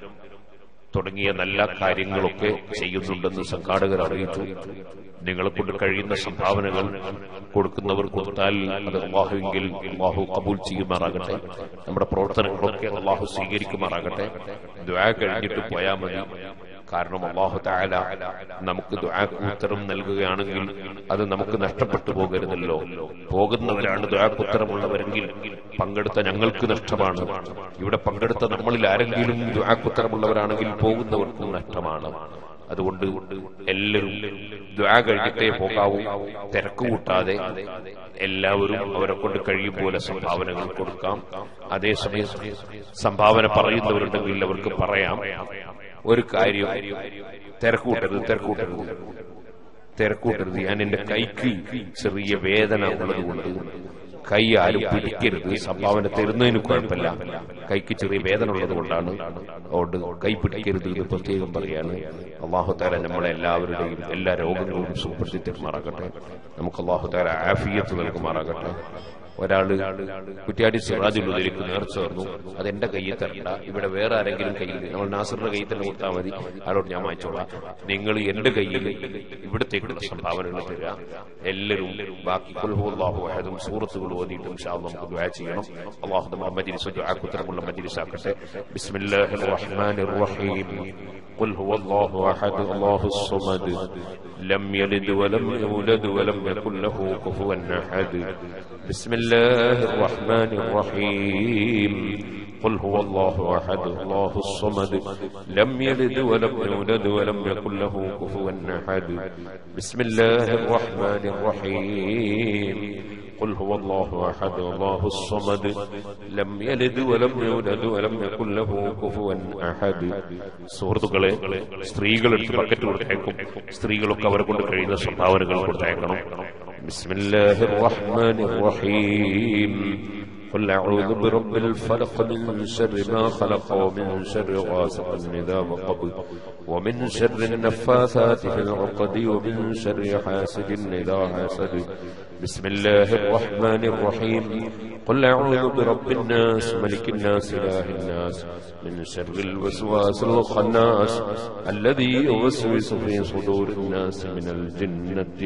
തുടങ്ങിയ നല്ല കാര്യങ്ങളൊക്കെ ചെയ്യുന്നുണ്ടെന്ന് സംഘാടകർ അറിയിച്ചു നിങ്ങളെ കൊണ്ട് കഴിയുന്ന സംഭാവനകൾ കൊടുക്കുന്നവർ കൊടുത്താൽ അത് അള്ളാഹുവെങ്കിൽ അള്ളാഹു കബൂൽ ചെയ്യുമാറാകട്ടെ നമ്മുടെ പ്രവർത്തനങ്ങളൊക്കെ അള്ളാഹു സ്വീകരിക്കുമാറാകട്ടെ ദ്വാ കഴിഞ്ഞിട്ട് പോയാൽ മതി കാരണം അള്ളാഹു താല നമുക്ക് ദ്വാക്ക് ഉത്തരം നൽകുകയാണെങ്കിൽ അത് നമുക്ക് നഷ്ടപ്പെട്ടു പോകരുതല്ലോ പോകുന്നവരാണ് ദ്വാക്ക് ഉത്തരമുള്ളവരെങ്കിൽ പങ്കെടുത്ത ഞങ്ങൾക്ക് നഷ്ടമാണ് ഇവിടെ പങ്കെടുത്ത നമ്മളിൽ ആരെങ്കിലും ദ്വാക്ക് ഉത്തരമുള്ളവരാണെങ്കിൽ പോകുന്നവർക്കും നഷ്ടമാണ് അതുകൊണ്ട് എല്ലാവരും ദ്വാ കഴിഞ്ഞിട്ടേ പോകാവൂ തിരക്ക് കൂട്ടാതെ എല്ലാവരും അവരെ കൊണ്ട് കഴിയും പോലെ സംഭാവനകൾ കൊടുക്കാം അതേസമയം സംഭാവന പറയുന്നവരുണ്ടെങ്കിൽ അവർക്ക് പറയാം ഒരു കാര്യം തിരക്കൂട്ടരുത് തിരക്കൂട്ടരുത് തിരക്കൂട്ടരുത് ഞാൻ എന്റെ കൈക്ക് ചെറിയ വേദന ഉള്ളതുകൊണ്ട് കൈ ആരും പിടിക്കരുത് സംഭാവന തരുന്നതിന് കുഴപ്പമില്ല കൈക്ക് ചെറിയ വേദന ഉള്ളത് കൊണ്ടാണ് അതുകൊണ്ട് കൈ പിടിക്കരുത് എന്ന് പ്രത്യേകം പറയാണ് അള്ളാഹു താല നമ്മളെ എല്ലാവരുടെയും എല്ലാ രോഗങ്ങളും സുഖപ്പെടുത്തി തരുമാറാകട്ടെ നമുക്ക് അള്ളാഹു താല ആഫിയത്ത് നൽകുമാറാകട്ടെ ഒരാള് കുറ്റ്യാടി സിറാജുൽ ഉദരിക്ക് നേർച്ച തന്നു അത് എന്റെ കയ്യിൽ തരണ്ട ഇവിടെ വേറെ ആരെങ്കിലും കയ്യിൽ നമ്മൾ നാസറിന്റെ കയ്യിൽ തന്നെ കൊടുത്താൽ മതി ആരോട് ഞാൻ വാങ്ങിച്ചോളാം നിങ്ങൾ എന്റെ കയ്യിൽ ഇവിടത്തേക്കുള്ള സംഭാവനകൾ തരിക എല്ലാവരും ബാക്കി കുൽഹുല്ലാഹു അഹദും സൂറത്തുകൾ ഓതിയിട്ടും ഇൻഷാ അല്ലാഹ് നമുക്ക് ദുആ ചെയ്യണം അള്ളാഹു നമ്മുടെ മജ്ലിസ് ദുആക്കുത്തരമുള്ള മജ്ലിസ് ആക്കട്ടെ ബിസ്മില്ലാഹിർ റഹ്മാനിർ റഹീം قل هو الله احد الله الصمد لم يلد ولم يولد ولم يكن له كفوا احد بسم الله الرحمن الرحيم قل هو الله احد الله الصمد لم يلد ولم يولد ولم يكن له كفوا احد بسم الله الرحمن الرحيم قل هو الله أحد الله الصمد لم يلد ولم يولد ولم يكن له كفوا أحد സുഹൃത്തുക്കളെ സ്ത്രീകളെടുത്ത് ബക്കറ്റ് കൊടുത്തേക്കും സ്ത്രീകളൊക്കെ അവരെ കൊണ്ട് കഴിയുന്ന സംഭാവനകൾ കൊടുത്തേക്കണം ബിസ്മില്ലാഹിർ റഹ്മാനിർ റഹീം قل أعوذ برب الفلق من شر ما خلق ومن شر غاسق إذا وقب ومن شر النفاثات في العقد ومن شر حاسد إذا حسد بسم الله الرحمن الرحيم قل أعوذ برب الناس ملك الناس إله الناس من شر الوسواس الخناس الذي يوسوس في صدور الناس من الجنة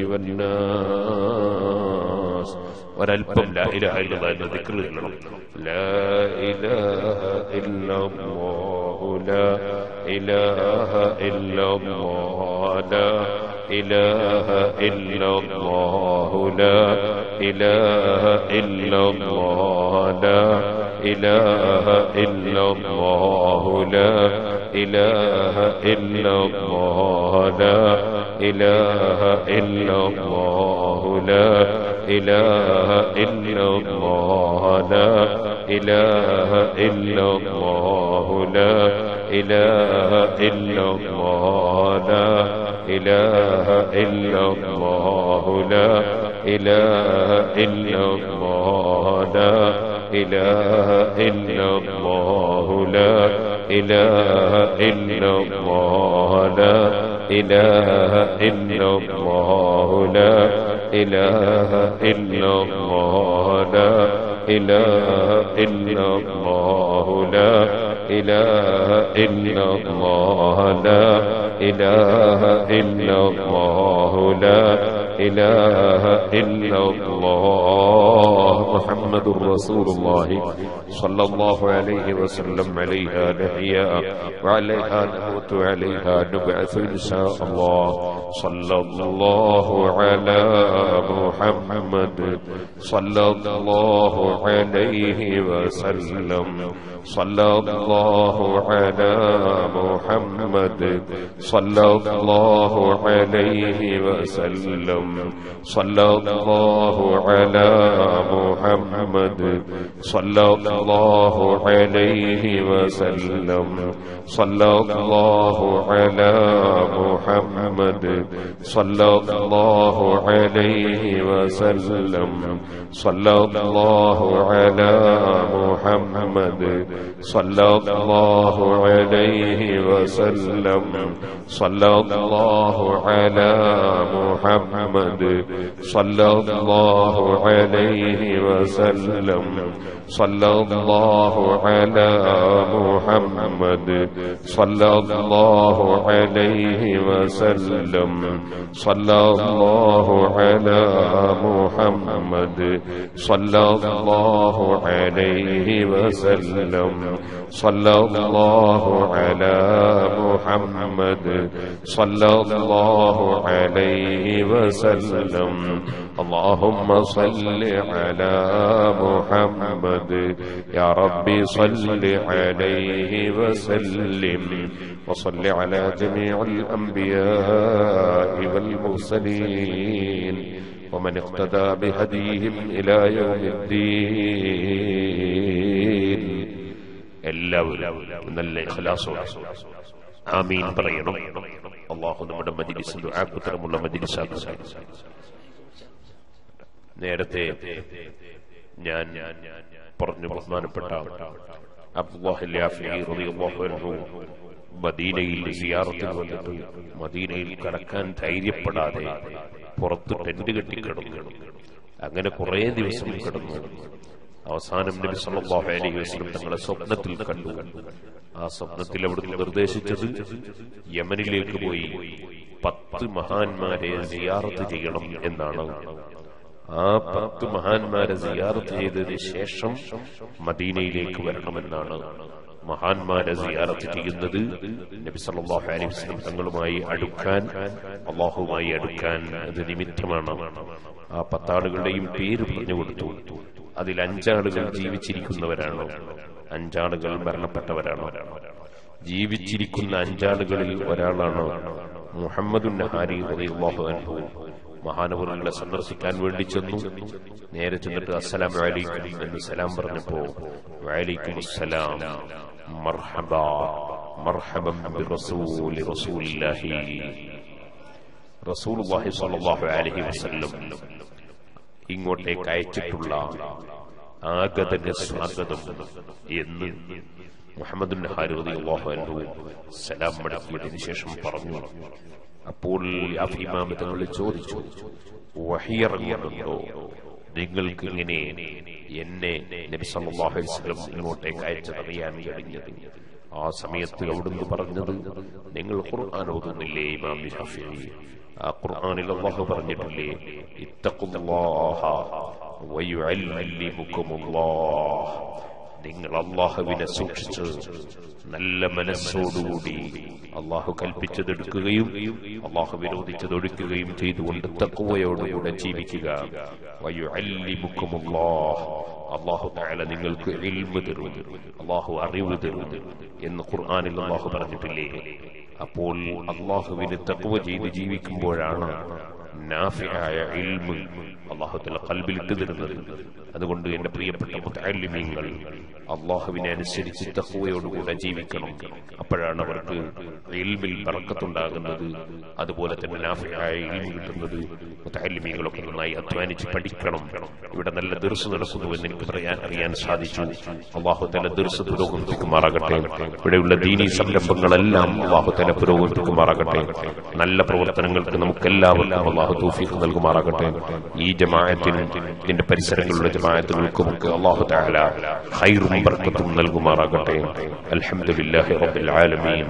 والناس ഒരൽപ്പം ലാ ഇലാഹ ഇല്ലല്ലാഹ് എന്ന ദിക്ർ ചൊല്ലണം ലാ ഇലാഹ ഇല്ലല്ലാഹു ലാ ഇലാഹ ഇല്ലല്ലാഹ് ലാ ഇലാഹ ഇല്ലല്ലാഹു ലാ ഇലാഹ ഇല്ലല്ലാഹ് ലാ ഇലാഹ ഇല്ലല്ലാഹു ലാ ഇലാഹ ഇല്ലല്ലാഹ് ലാ ഇലാഹ ഇല്ലല്ലാഹു ലാ إله إلا الله لا إله إلا الله لا إله إلا الله لا إله إلا الله لا إله إلا الله لا إله إلا الله لا إله إلا الله لا إله إلا الله لا إله إلا الله لا إله إلا الله لا إله إلا الله لا إله إلا الله لا إله إلا الله محمد رسول الله صلى الله عليه وسلم عليها نحيا وعليها نموت وعليها نبعث إن شاء الله صلى الله على محمد صلى الله عليه وسلم صلى الله على محمد صلى الله عليه وسلم صلى الله على محمد صلى الله عليه وسلم صلى الله على محمد صلى الله عليه وسلم صلى الله على محمد صلى الله عليه وسلم صلى الله على محمد صلى الله عليه وسلم صلى الله على محمد صلى الله عليه وسلم صلى الله على محمد صلى الله عليه وسلم صلى الله على محمد صلى الله عليه وسلم اللهم صل على محمد يا ربي صل عليه وسلم وصل على جميع الأنبياء والمرسلين ومن اقتدى بهديهم إلى يوم الدين എല്ലാവരും നല്ല ഇഖ്ലാസോടെ ആമീൻ പറയണം അള്ളാഹു നമ്മുടെ മജിലിസിൽ ആക്കുത്തരമുള്ള മജിലിസാക്കുക നേരത്തെ ഞാൻ പറഞ്ഞു ബഹുമാനപ്പെട്ട അബ്ദുല്ലാഹു മദീനയിൽ സിയാറത്തിൽ വന്നിട്ട് മദീനയിൽ കടക്കാൻ ധൈര്യപ്പെടാതെ പുറത്ത് ടെന്റ് കെട്ടി കിടന്നു അങ്ങനെ കുറെ ദിവസം കിടന്നു അവസാനം നബി സല്ലല്ലാഹു അലൈഹി വസല്ലം തങ്ങളെ സ്വപ്നത്തിൽ കണ്ടു ആ സ്വപ്നത്തിൽ അവിടുന്ന് നിർദ്ദേശിച്ചത് യമനിലേക്ക് പോയി പത്ത് മഹാന്മാരെ സിയാറത്ത് ചെയ്യണം എന്നാണ് ആ പത്ത് മഹാന്മാരെ സിയാറത്ത് ചെയ്തതിന് ശേഷം മദീനയിലേക്ക് വരണമെന്നാണ് മഹാന്മാരെ സിയാറത്ത് ചെയ്യുന്നത് നബി സല്ലല്ലാഹു അലൈഹി വസല്ലം തങ്ങളുമായി അടുക്കാൻ അള്ളാഹുമായി അടുക്കാൻ അത് നിമിത്തമാണ് ആ പത്താളുകളുടെയും പേര് പറഞ്ഞു കൊടുത്തു അതിൽ അഞ്ചാളുകൾ ജീവിച്ചിരിക്കുന്നവരാണ് അഞ്ചാളുകൾ മരണപ്പെട്ടവരാണ് ജീവിച്ചിരിക്കുന്ന അഞ്ചാളുകളിൽ ഒരാളാണ് മുഹമ്മദുൻ നഹാരി റളിയല്ലാഹു അൻഹു മഹാനവറുകളെ സന്ദർശിക്കാൻ വേണ്ടി ചെന്നു നേരെ ചെന്നിട്ട് അസ്സലാം വലൈക്കും എന്ന് സലാം പറഞ്ഞപ്പോ വലൈക്കും അസ്സലാം മർഹബ മർഹബം ബിറസൂലി റസൂലില്ലാഹി റസൂലുള്ളാഹി സ്വല്ലല്ലാഹു അലൈഹി വസല്ലം ഇങ്ങോട്ടേക്ക് അയച്ചിട്ടുള്ള ആഗതന്റെ സ്വാഗതം എന്ന് മുഹമ്മദ് ഹാരൂദി അള്ളാഹു സലാം മടക്കിയതിനു ശേഷം പറഞ്ഞു അപ്പോൾ അഭിമാമിതങ്ങൾ ചോദിച്ചു വഹിയിറങ്ങിയിട്ടുണ്ടോ നിങ്ങൾക്ക് ഇങ്ങനെ എന്നെ നബി സല്ലല്ലാഹു അലൈഹി വസല്ലം ഇങ്ങോട്ടേക്ക് അയച്ചതറിയാൻ കഴിഞ്ഞത് ആ സമയത്ത് അവിടുന്ന് പറഞ്ഞത് നിങ്ങൾ ഖുർആൻ ഓതുന്നില്ലേ ഇമാം ഷാഫിഈ ആ ഖുർആനിൽ അല്ലാഹു പറഞ്ഞിട്ടില്ലേ ഇത്തഖുല്ലാഹ വയുഅല്ലിമുക്കുമുല്ലാഹ് നിങ്ങൾ അള്ളാഹുവിനെ സൂക്ഷിച്ച് നല്ല മനസ്സോടുകൂടി അള്ളാഹു കൽപ്പിച്ചതെടുക്കുകയും അള്ളാഹു വിരോധിച്ചതൊടുക്കുകയും ചെയ്തുകൊണ്ട് തക്കുവയോടുകൂടെ ജീവിക്കുക വയുഅല്ലിമുക്കുമുല്ലാഹ് അള്ളാഹു താല നിങ്ങൾക്ക് ഇൽമ് തരും അള്ളാഹു അറിവ് തരും എന്ന് ഖുർആനിൽ അള്ളാഹു പറഞ്ഞിട്ടില്ലേ അപ്പോൾ അള്ളാഹുവിന് തക്കുവ ചെയ്ത് ജീവിക്കുമ്പോഴാണ് നാഫിയായ ഇൽമ് അള്ളാഹുത്തല കൽബിലിട്ട് തരുന്നത് അതുകൊണ്ട് എന്റെ പ്രിയപ്പെട്ട മുത്തല്ലിമീങ്ങൾ അള്ളാഹുവിനെ അനുസരിച്ച് തഹുവയോടുകൂടെ ജീവിക്കണം അപ്പോഴാണ് അവർക്ക് ഇൽമിൽ പറക്കത്തുണ്ടാകുന്നത് അതുപോലെ തന്നെ നാഫിയായ ഇൽമ് കിട്ടുന്നത് മുത്തല്ലിമീങ്ങളൊക്കെ നന്നായി അധ്വാനിച്ച് പഠിക്കണം ഇവിടെ നല്ല ദീർസ് നടക്കുന്നു എന്ന് എനിക്ക് പറയാൻ അറിയാൻ സാധിച്ചു അള്ളാഹുത്തല ദീർസ് പുരോഗമിപ്പിക്കുമാറാകട്ടെ ഇവിടെയുള്ള ദീനീ സംരംഭങ്ങളെല്ലാം അള്ളാഹുത്തല പുരോഗമിപ്പിക്കുമാറാകട്ടെ നല്ല പ്രവർത്തനങ്ങൾക്ക് നമുക്കെല്ലാവർക്കും അള്ളാഹു തൗഫീഖ് നൽകുമാറാകട്ടെ ഈ ജമാഅത്തിനും ഇതിന്റെ പരിസരങ്ങളിലുള്ള ജമാഅത്തുകൾക്കുമൊക്കെ അള്ളാഹു തആല ഖൈറും ബർക്കത്തും നൽകുമാറാകട്ടെ അൽഹംദുലില്ലാഹി റബ്ബിൽ ആലമീൻ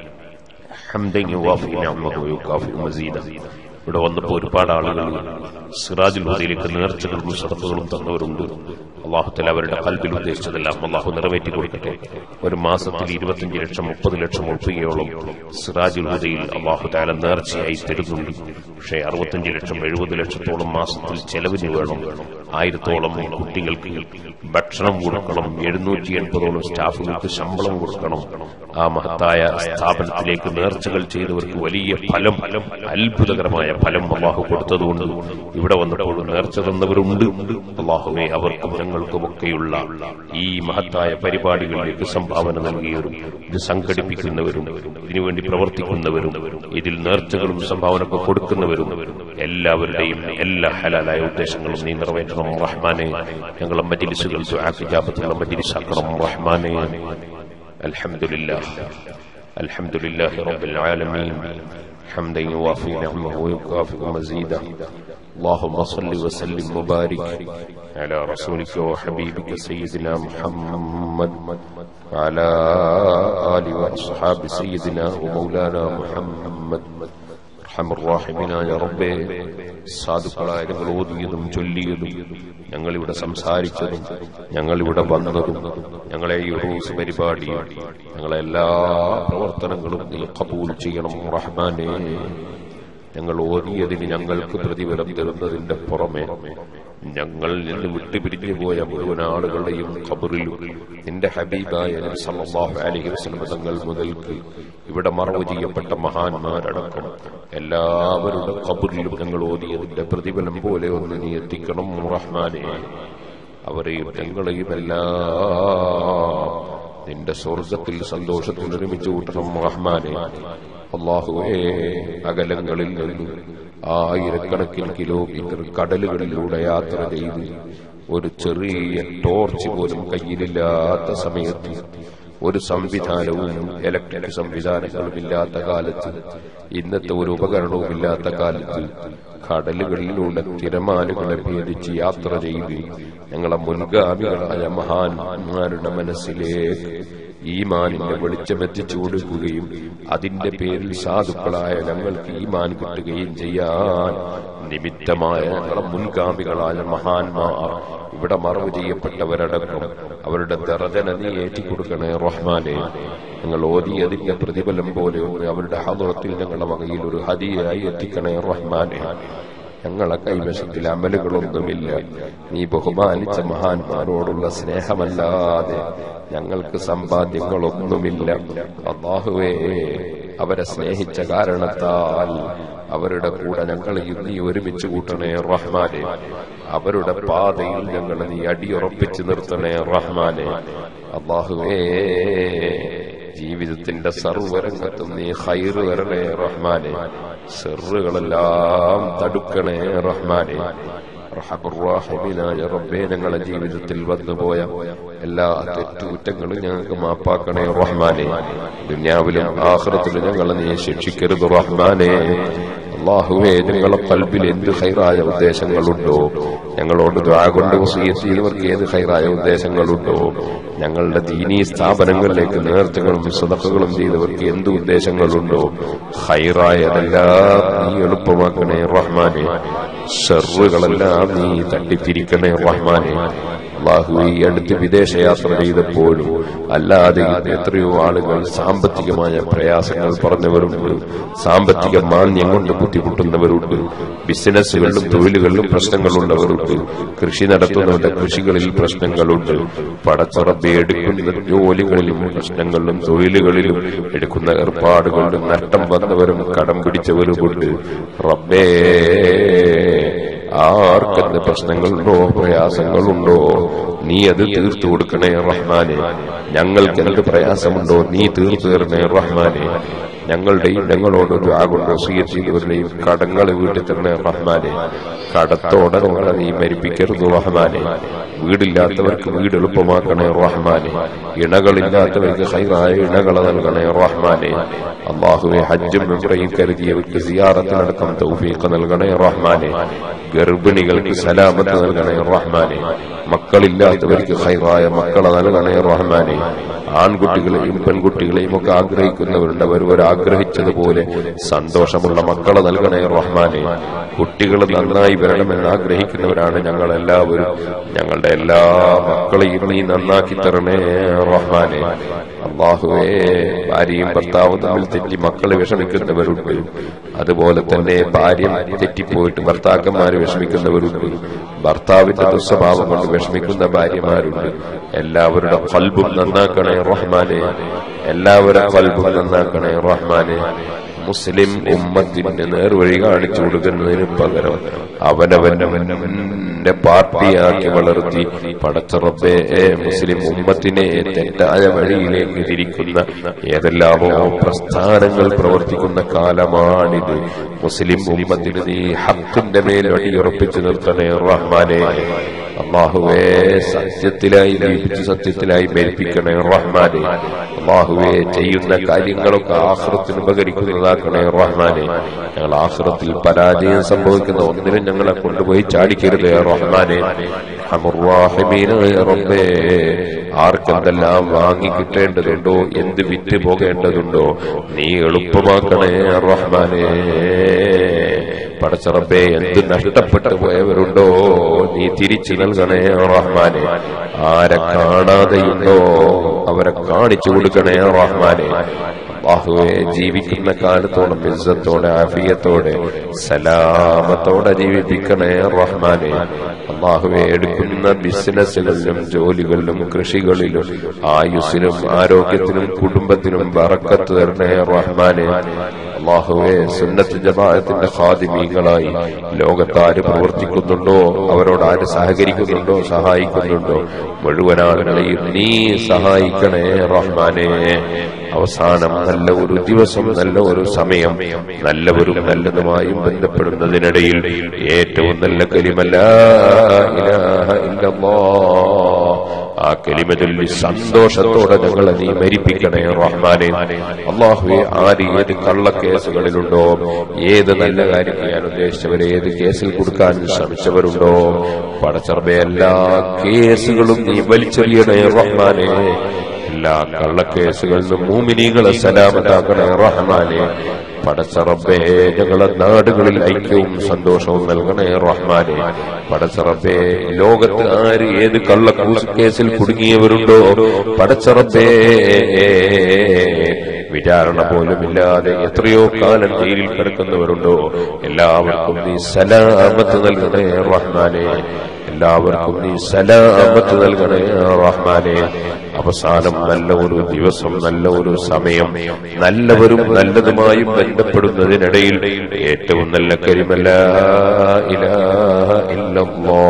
ഹംദൻ യുവാഫി നിഅമഹു വയുകാഫി മസീദ ഇവിടെ വന്നപ്പോൾ ഒരുപാട് ആളുകൾ സിറാജുൽ ഹുദയിലേക്ക് നേർച്ചകളും സദഫുകളും തന്നവരുണ്ട് അള്ളാഹുത്തല അവരുടെ കൽബിൽ ഉദ്ദേശിച്ചതെല്ലാം അള്ളാഹു നിറവേറ്റി കൊടുക്കട്ടെ ഒരു മാസത്തിൽ ഇരുപത്തിയഞ്ച് ലക്ഷം മുപ്പത് ലക്ഷം ഉൾപ്പെടെയോളം സിറാജുൽ ഹുദയിൽ അള്ളാഹു താല നേർച്ചയായി തരുന്നുണ്ട് പക്ഷേ അറുപത്തിയഞ്ച് ലക്ഷം എഴുപത് ലക്ഷത്തോളം മാസത്തിൽ ചെലവിന് വേണം ആയിരത്തോളം കുട്ടികൾക്ക് ഭക്ഷണം കൊടുക്കണം എഴുന്നൂറ്റി എൺപതോളം സ്റ്റാഫുകൾക്ക് ശമ്പളം കൊടുക്കണം ആ മഹത്തായ സ്ഥാപനത്തിലേക്ക് നേർച്ചകൾ ചെയ്തവർക്ക് വലിയ ഫലം അത്ഭുതകരമായ ഫലം അള്ളാഹു കൊടുത്തതുകൊണ്ട് ഇവിടെ വന്നപ്പോൾ നേർച്ച തന്നവരുണ്ട് അള്ളാഹുവെ അവർക്കും ഞങ്ങൾക്കുമൊക്കെയുള്ള ഈ മഹത്തായ പരിപാടികളിലേക്ക് സംഭാവന നൽകിയവരും ഇത് സംഘടിപ്പിക്കുന്നവരും ഇതിനുവേണ്ടി പ്രവർത്തിക്കുന്നവരും ഇതിൽ നേർച്ചകളും സംഭാവനയൊക്കെ കൊടുക്കുന്നവരും എല്ലാവരുടെയും എല്ലാ ഹലാലായ ഉദ്ദേശങ്ങളും നീ നിറവേറ്റണം റഹ്മാനെ ഞങ്ങളെ മജിലിസുകൾ ജാപത്തുള്ള മജിലിസാക്കണം റഹ്മാനെ അൽഹംദുലില്ലാ الحمد لله رب العالمين حمدا يوافي نعمه ويكافئ مزيدا اللهم صل وسلم وبارك على رسولك وحبيبك سيدنا محمد وعلى آل وأصحاب سيدنا ومولانا محمد റഹമുറാഹിമിനായ റബ്ബേ സാധുക്കളായ ഞങ്ങൾ ഓതിയതും ചൊല്ലിയതും ഞങ്ങളിവിടെ സംസാരിച്ചതും ഞങ്ങളിവിടെ വന്നതും ഞങ്ങളെ ഈ റൂസ് പരിപാടിയും ഞങ്ങളെ എല്ലാ പ്രവർത്തനങ്ങളും നീ കബൂൽ ചെയ്യണം റഹ്മാനെ ഞങ്ങൾ ഓതിയതിന് ഞങ്ങൾക്ക് പ്രതിഫലം തരുന്നതിന്റെ പുറമെ ഞങ്ങളിൽ നിന്ന് വിട്ടുപിരിഞ്ഞു പോയ മുഴുവൻ ആളുകളുടെയും ഖബറിലും നിന്റെ ഹബീബായ നബി സല്ലല്ലാഹു അലൈഹി വസല്ലം തങ്ങൾ മുതൽക്ക് ഇവിടെ മറവ് ചെയ്യപ്പെട്ട മഹാന്മാരടക്കം എല്ലാവരുടെ ഖബറിലും ഞങ്ങൾ ഓതിയതിന്റെ പ്രതിഫലം പോലെ ഒന്ന് നീ എത്തിക്കണം റഹ്മാനെ അവരെയും ഞങ്ങളെയും എല്ലാം നിന്റെ സ്വർഗത്തിൽ സന്തോഷത്തിൽ ഒരുമിച്ച് കൂട്ടണം റഹ്മാനെ അള്ളാഹുവേ അകലങ്ങളിൽ നിന്നും ആയിരക്കണക്കിന് കിലോമീറ്റർ കടലുകളിലൂടെ യാത്ര ചെയ്ത് ഒരു ചെറിയ ടോർച്ച് പോലും കയ്യിലില്ലാത്ത സമയത്ത് ഒരു സംവിധാനവും ഇലക്ട്രിക് സംവിധാനങ്ങളും ഇല്ലാത്ത കാലത്ത് ഇന്നത്തെ ഒരു ഉപകരണവും ഇല്ലാത്ത കാലത്ത് കടലുകളിലൂടെ തിരമാലകളെ ഭേദിച്ച് യാത്ര ചെയ്ത് ഞങ്ങളെ മുൻഗാമികളായ മഹാന്മാരുടെ മനസ്സിലേക്ക് ഈമാനിന്റെ വെളിച്ചമെത്തിച്ചു കൊടുക്കുകയും അതിന്റെ പേരിൽ സാധുക്കളായ ഞങ്ങൾക്ക് ഈമാൻ കിട്ടുകയും ചെയ്യാൻ നിമിത്തമായ ഞങ്ങളെ മുൻഗാമികളായ മഹാന്മാർ ഇവിടെ മറവ് ചെയ്യപ്പെട്ടവരടക്കം അവരുടെ ദർജന നീ ഏറ്റിക്കൊടുക്കണേ റഹ്മാനെ ഞങ്ങൾ ഓതിയതിന്റെ പ്രതിഫലം പോലെ ഒന്ന് അവരുടെ ഹദറത്തിൽ ഞങ്ങളുടെ വകയിൽ ഒരു ഹദിയായി എത്തിക്കണേ റഹ്മാനെ ഞങ്ങളെ കൈവശത്തിൽ അമലുകളൊന്നുമില്ല നീ ബഹുമാനിച്ച മഹാന്മാരോടുള്ള സ്നേഹമല്ലാതെ ഞങ്ങൾക്ക് സമ്പാദ്യങ്ങളൊന്നുമില്ല അള്ളാഹുവേ അവരെ സ്നേഹിച്ച കാരണത്താൽ അവരുടെ കൂടെ ഞങ്ങളെയും നീ ഒരുമിച്ച് കൂട്ടണേ റഹ്മാനെ അവരുടെ പാതയിൽ ഞങ്ങളെ നീ അടിയുറപ്പിച്ച് നിർത്തണേ റഹ്മാനെ അള്ളാഹുവേ ജീവിതത്തിന്റെ സർവരംഗത്തും നീ ഹൈറ് വരണേ റഹ്മാനെ സെറുകളെല്ലാം തടുക്കണേ റഹ്മാനെ റഹബുറാഹിമിനായ റബ്ബേ ഞങ്ങളുടെ ജീവിതത്തിൽ വന്നുപോയ എല്ലാ തെറ്റുകുറ്റങ്ങളും ഞങ്ങൾക്ക് മാപ്പാക്കണേ റഹ്മാനെ ദുന്യാവിലും ആഹ്റത്തിലും ഞങ്ങളെ നീ ശിക്ഷിക്കരുത് റഹ്മാനെ അള്ളാഹുവേ ഞങ്ങളെ കൽബിൽ എന്ത് ഹൈറായ ഉദ്ദേശങ്ങളുണ്ടോ ഞങ്ങളോട് ദ്വാ കൊണ്ട് വസീയത്ത് ചെയ്തവർക്ക് ഏത് ഹൈറായ ഉദ്ദേശങ്ങളുണ്ടോ ഞങ്ങളുടെ ദീനീ സ്ഥാപനങ്ങളിലേക്ക് നേർച്ചകളും സദക്കകളും ചെയ്തവർക്ക് എന്ത് ഉദ്ദേശങ്ങളുണ്ടോ ഹൈറായതെല്ലാം നീ എളുപ്പമാക്കണേ റഹ്മാനെ ഷെറുകളെല്ലാം നീ തട്ടിത്തിരിക്കണേ റഹ്മാനെ അള്ളാഹു ഈ അടുത്ത് വിദേശയാത്ര ചെയ്തപ്പോഴും അല്ലാതെ എത്രയോ ആളുകൾ സാമ്പത്തികമായ പ്രയാസങ്ങൾ പറഞ്ഞവരുണ്ട് സാമ്പത്തിക മാന്യം കൊണ്ട് ബുദ്ധിമുട്ടുന്നവരുണ്ട് ബിസിനസ്സുകളിലും തൊഴിലുകളിലും പ്രശ്നങ്ങളുള്ളവരുണ്ട് കൃഷി നടത്തുന്നവരുടെ കൃഷികളിൽ പ്രശ്നങ്ങളുണ്ട് പടച്ചുറബി എടുക്കുന്ന ജോലികളിലും പ്രശ്നങ്ങളിലും തൊഴിലുകളിലും എടുക്കുന്ന ഏർപ്പാടുകളിലും നഷ്ടം വന്നവരും കടം പിടിച്ചവരുമുണ്ട് റബ്ബേ ആർക്കെന്ത് പ്രശ്നങ്ങളുണ്ടോ പ്രയാസങ്ങളുണ്ടോ നീ അത് തീർത്തു കൊടുക്കണേ റഹ്മാനെ ഞങ്ങൾക്ക് എന്ത് പ്രയാസമുണ്ടോ നീ തീർത്തു തരണേ റഹ്മാനെ ഞങ്ങളുടെയും ഞങ്ങളോട് ദ്വാകൊണ്ട് ചെയ്തവരുടെയും കടങ്ങളെ വീട്ടിൽ തരണേ റഹ്മാനെ കടത്തോടെ ഞങ്ങളെ നീ മരിപ്പിക്കരുത് റഹ്മാനെ വീടില്ലാത്തവർക്ക് വീട് എളുപ്പമാക്കണേ റഹ്മാനെ ഇണകളില്ലാത്തവർക്ക് ഹൈറായ ഇണകളെ നൽകണേ റഹ്മാനെ അള്ളാഹുവെ ഹജ്ജും മെമ്പറയും കരുതിയവർക്ക് സിയാറത്തിനടക്കം തൗഫീഖ് നൽകണേ റഹ്മാനെ ഗർഭിണികൾക്ക് സലാമത്ത് നൽകണേ റഹ്മാനെ മക്കളില്ലാത്തവർക്ക് ഹൈറായ മക്കളെ നൽകണേ റഹ്മാനെ ആൺകുട്ടികളെയും പെൺകുട്ടികളെയും ഒക്കെ ആഗ്രഹിക്കുന്നവരുണ്ട് അവർ ആഗ്രഹിച്ചതുപോലെ സന്തോഷമുള്ള മക്കളെ നൽകണേ റഹ്മാനെ കുട്ടികൾ നന്നായി വരണമെന്ന് ആഗ്രഹിക്കുന്നവരാണ് ഞങ്ങളെല്ലാവരും ഞങ്ങളുടെ എല്ലാ മക്കളെയും നീ നന്നാക്കി തരണേ റഹ്മാനെ അള്ളാഹുവേ ഭാര്യയും ഭർത്താവും തമ്മിൽ തെറ്റി മക്കളെ വിഷമിക്കുന്നവരുണ്ട് അതുപോലെ തന്നെ ഭാര്യ തെറ്റിപ്പോയിട്ട് ഭർത്താക്കന്മാര് വിഷമിക്കുന്നവരുണ്ട് ഭർത്താവിന്റെ ദുസ്വഭാവം കൊണ്ട് വിഷമിക്കുന്ന ഭാര്യമാരുണ്ട് എല്ലാവരുടെ കൽബും നന്നാക്കണേ റഹ്മാനെ എല്ലാവരുടെ കൽബും നന്നാക്കണേ റഹ്മാനെ മുസ്ലിം ഉമ്മത്തിന് നേർവഴി കാണിച്ചു കൊടുക്കുന്നതിന് പകരം അവനവനവന്റെ പാർട്ടിയാക്കി വളർത്തി പടച്ചറബെ മുസ്ലിം ഉമ്മത്തിനെ തെറ്റായ വഴിയിലേക്ക് തിരിക്കുന്ന ഏതെല്ലാമോ പ്രസ്ഥാനങ്ങൾ പ്രവർത്തിക്കുന്ന കാലമാണിത് മുസ്ലിം ഉമ്മത്തിന് നീ ഹക്കിന്റെ മേൽ അടിയുറപ്പിച്ചു നിർത്തണേ റഹ്മാനെ അള്ളാഹുവേ സത്യത്തിലായി ജീവിച്ച് സത്യത്തിലായി മരിപ്പിക്കണേ റഹ്മാനെ അള്ളാഹുവേ ചെയ്യുന്ന കാര്യങ്ങളൊക്കെ ആഹ്റത്തിന് ഉപകരിക്കുന്നതാക്കണേ റഹ്മാനെ ഞങ്ങൾ ആഹ്റത്തിൽ പരാജയം സംഭവിക്കുന്ന ഒന്നിനും ഞങ്ങളെ കൊണ്ടുപോയി ചാടിക്കരുത് റഹ്മാനെ അമുറാഹിമീനായ റബ്ബേ ആർക്കെന്തെല്ലാം വാങ്ങി കിട്ടേണ്ടതുണ്ടോ എന്ത് വിറ്റ് പോകേണ്ടതുണ്ടോ നീ എളുപ്പമാക്കണേ റഹ്മാനെ പടച്ചറബേ എന്ത് നഷ്ടപ്പെട്ടു പോയവരുണ്ടോ നീ തിരിച്ചു നൽകണേ റഹ്മാനെ ആരെ കാണാതെയുണ്ടോ അവരെ കാണിച്ചു കൊടുക്കണേ റഹ്മാനെ അള്ളാഹുവെ ജീവിക്കുന്ന കാലത്തോളം ഇസ്സത്തോടെ ആഫിയത്തോടെ സലാമത്തോടെ ജീവിപ്പിക്കണേ റഹ്മാനെ അള്ളാഹുവെ എടുക്കുന്ന ബിസിനസ്സിലും ജോലികളിലും കൃഷികളിലും ആയുസ്സിനും ആരോഗ്യത്തിനും കുടുംബത്തിനും വറക്കത്ത് തരണേ റഹ്മാനെ അള്ളാഹുവെ സുന്നത്ത് ജമാഅത്തിന്റെ ഖാദിമീങ്ങളായി ലോകത്താര് പ്രവർത്തിക്കുന്നുണ്ടോ അവരോട് ആര് സഹകരിക്കുന്നുണ്ടോ സഹായിക്കുന്നുണ്ടോ മുഴുവൻ ആളുകളെയും നീ സഹായിക്കണേ റഹ്മാനെ അവസാനം നല്ല ഒരു ദിവസം നല്ല ഒരു സമയം നല്ലവരും നല്ലതുമായും ബന്ധപ്പെടുന്നതിനിടയിൽ ഏറ്റവും നല്ല കലിമല്ല ആ കലിമചൊല്ലി സന്തോഷത്തോടെ ഞങ്ങളെ നീ മരിപ്പിക്കണേ റഹ്മാനെ അള്ളാഹുവെ ആര് ഏത് കള്ളക്കേസുകളിലുണ്ടോ ഏത് നല്ല കാര്യം ചെയ്യാൻ ഉദ്ദേശിച്ചവരെ ഏത് കേസിൽ കൊടുക്കാൻ ശ്രമിച്ചവരുണ്ടോ പടച്ചറബെ എല്ലാ കേസുകളും നീ വലിച്ചെറിയണേ റഹ്മാനെ എല്ലാ കള്ളക്കേസുകളിലും മൂമിനികളെ സലാമത്താക്കണേ റഹ്മാനെ പടച്ചറബേ ഞങ്ങളെ നാടുകളിൽ ഐക്യവും സന്തോഷവും നൽകണേ റഹ്മാനെ പടച്ചറബേ ലോകത്ത് ആര് ഏത് കള്ള കേസിൽ കുടുങ്ങിയവരുണ്ടോ പടച്ചറബേ വിചാരണ പോലുമില്ലാതെ എത്രയോ കാലം ജയിലിൽ കിടക്കുന്നവരുണ്ടോ എല്ലാവർക്കും നീ സലാമത്ത് നൽകണേ റഹ്മാനെ എല്ലാവർക്കും നീ സലാമത്ത് നൽകണേ റഹ്മാനെ അവസാനം നല്ല ഒരു ദിവസം നല്ല ഒരു സമയം നല്ലവരും നല്ലതുമായും ബന്ധപ്പെടുന്നതിനിടയിൽ ഏറ്റവും നല്ല കരിമല്ല ഇലാഹ ഇല്ലല്ലാ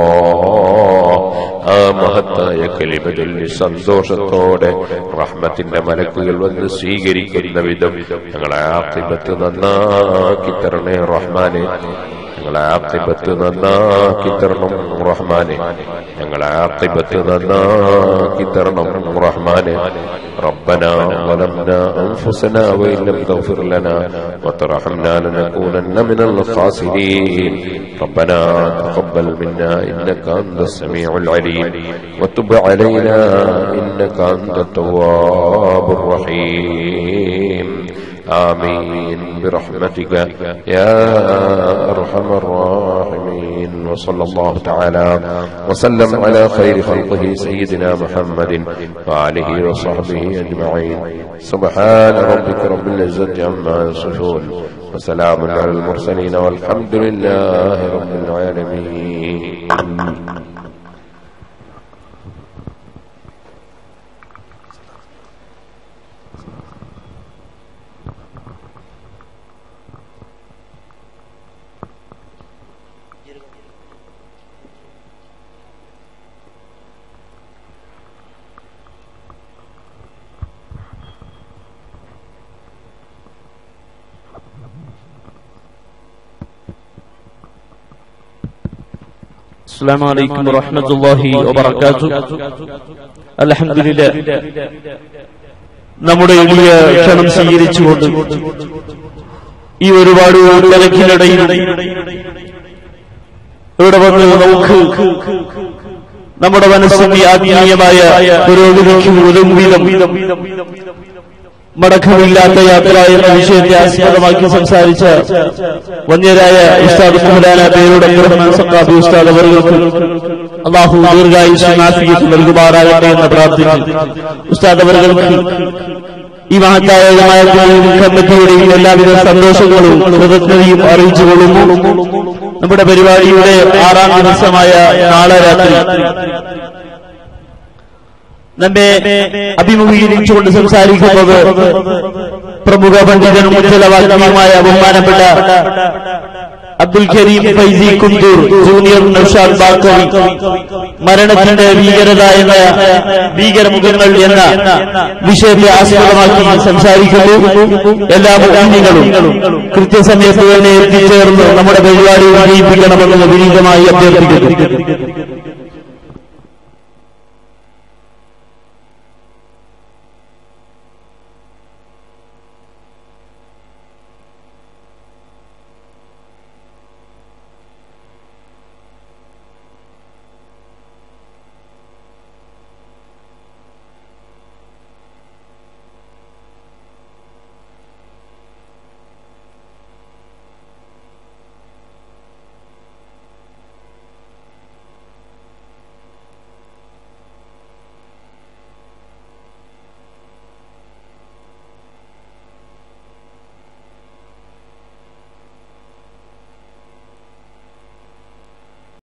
ആ മഹത്തായ കലിമ ചൊല്ലി സന്തോഷത്തോടെ റഹ്മത്തിന്റെ മലക്കുകൾ വന്ന് സ്വീകരിക്കുന്ന വിധം ഞങ്ങളെ ആത്തിപത്ത് നന്നാക്കി തരണേ റഹ്മാനെ ഞങ്ങളെ ആത്തിപത്ത് നന്നാക്കി തരണം റഹ്മാനെ ഞങ്ങളെ ആത്തിപത്ത് നന്നാക്കി തരണം റഹ്മാനെ ربنا ظلمنا أنفسنا وإن لم تغفر لنا وترحمنا لنكونن من الخاسرين ربنا تقبل منا إنك أنت السميع العليم وتب علينا إنك أنت التواب الرحيم آمين برحمتك يا أرحم الراحمين وصلى الله تعالى وسلم على خير خلقه سيدنا محمد وآله وصحبه أجمعين سبحان ربك رب العزة عما يصفون وسلام على المرسلين والحمد لله رب العالمين السلام عليكم ورحمة الله وبركاته الحمد لله നമ്മുടെ എളിയ ക്ഷണം സ്വീകരിച്ചുകൊണ്ട് ഈ ഒരുപാട് തിരക്കിനിടയിൽ ഇവിടെ വന്ന് നമുക്ക് നമ്മുടെ മനസ്സിന്റെ ആത്മീയമായ പുരോഗതിക്ക് ഉതകും വിധം മടക്കമില്ലാത്ത യാത്ര എന്ന വിഷയത്തെ ആസ്പദമാക്കി സംസാരിച്ച വന്യരായ ഉസ്താദ് മുഹലാന പേരുടെ ബ്രഹ്മൻ സക്കാബി ഉസ്താദ് അവർക്ക് അള്ളാഹു ദീർഘായുഷ്മാഫിയത്ത് നൽകുമാറാകട്ടെ എന്ന് പ്രാർത്ഥിച്ചു ഉസ്താദ് അവർക്ക് ഈ മഹത്തായ ജമാഅത്തിന്റെയും കമ്മിറ്റിയുടെയും എല്ലാവിധ സന്തോഷങ്ങളും കൃതജ്ഞതയും അറിയിച്ചുകൊള്ളുന്നു നമ്മുടെ പരിപാടിയുടെ ആറാം ദിവസമായ നാളെ രാത്രി നമ്മെ അഭിമുഖീകരിച്ചുകൊണ്ട് സംസാരിക്കുന്നത് പ്രമുഖ പണ്ഡിതനും ഉജ്ജലവാക്യവുമായ ബഹുമാനപ്പെട്ട അബ്ദുൽ കരീം ഫൈസി കുന്തൂർ ജൂനിയർ നൌഷാദ് ബാക്കവി മരണത്തിന്റെ ഭീകരത എന്ന ഭീകരമുഖങ്ങൾ എന്ന വിഷയത്തെ ആസ്പദമാക്കി സംസാരിക്കുന്നു എല്ലാ മുഖാനികളും കൃത്യസമയത്ത് തന്നെ എത്തിച്ചേർന്ന് നമ്മുടെ പരിപാടി വിജയിപ്പിക്കണമെന്ന് വിനീതമായി അഭ്യർത്ഥിക്കുന്നു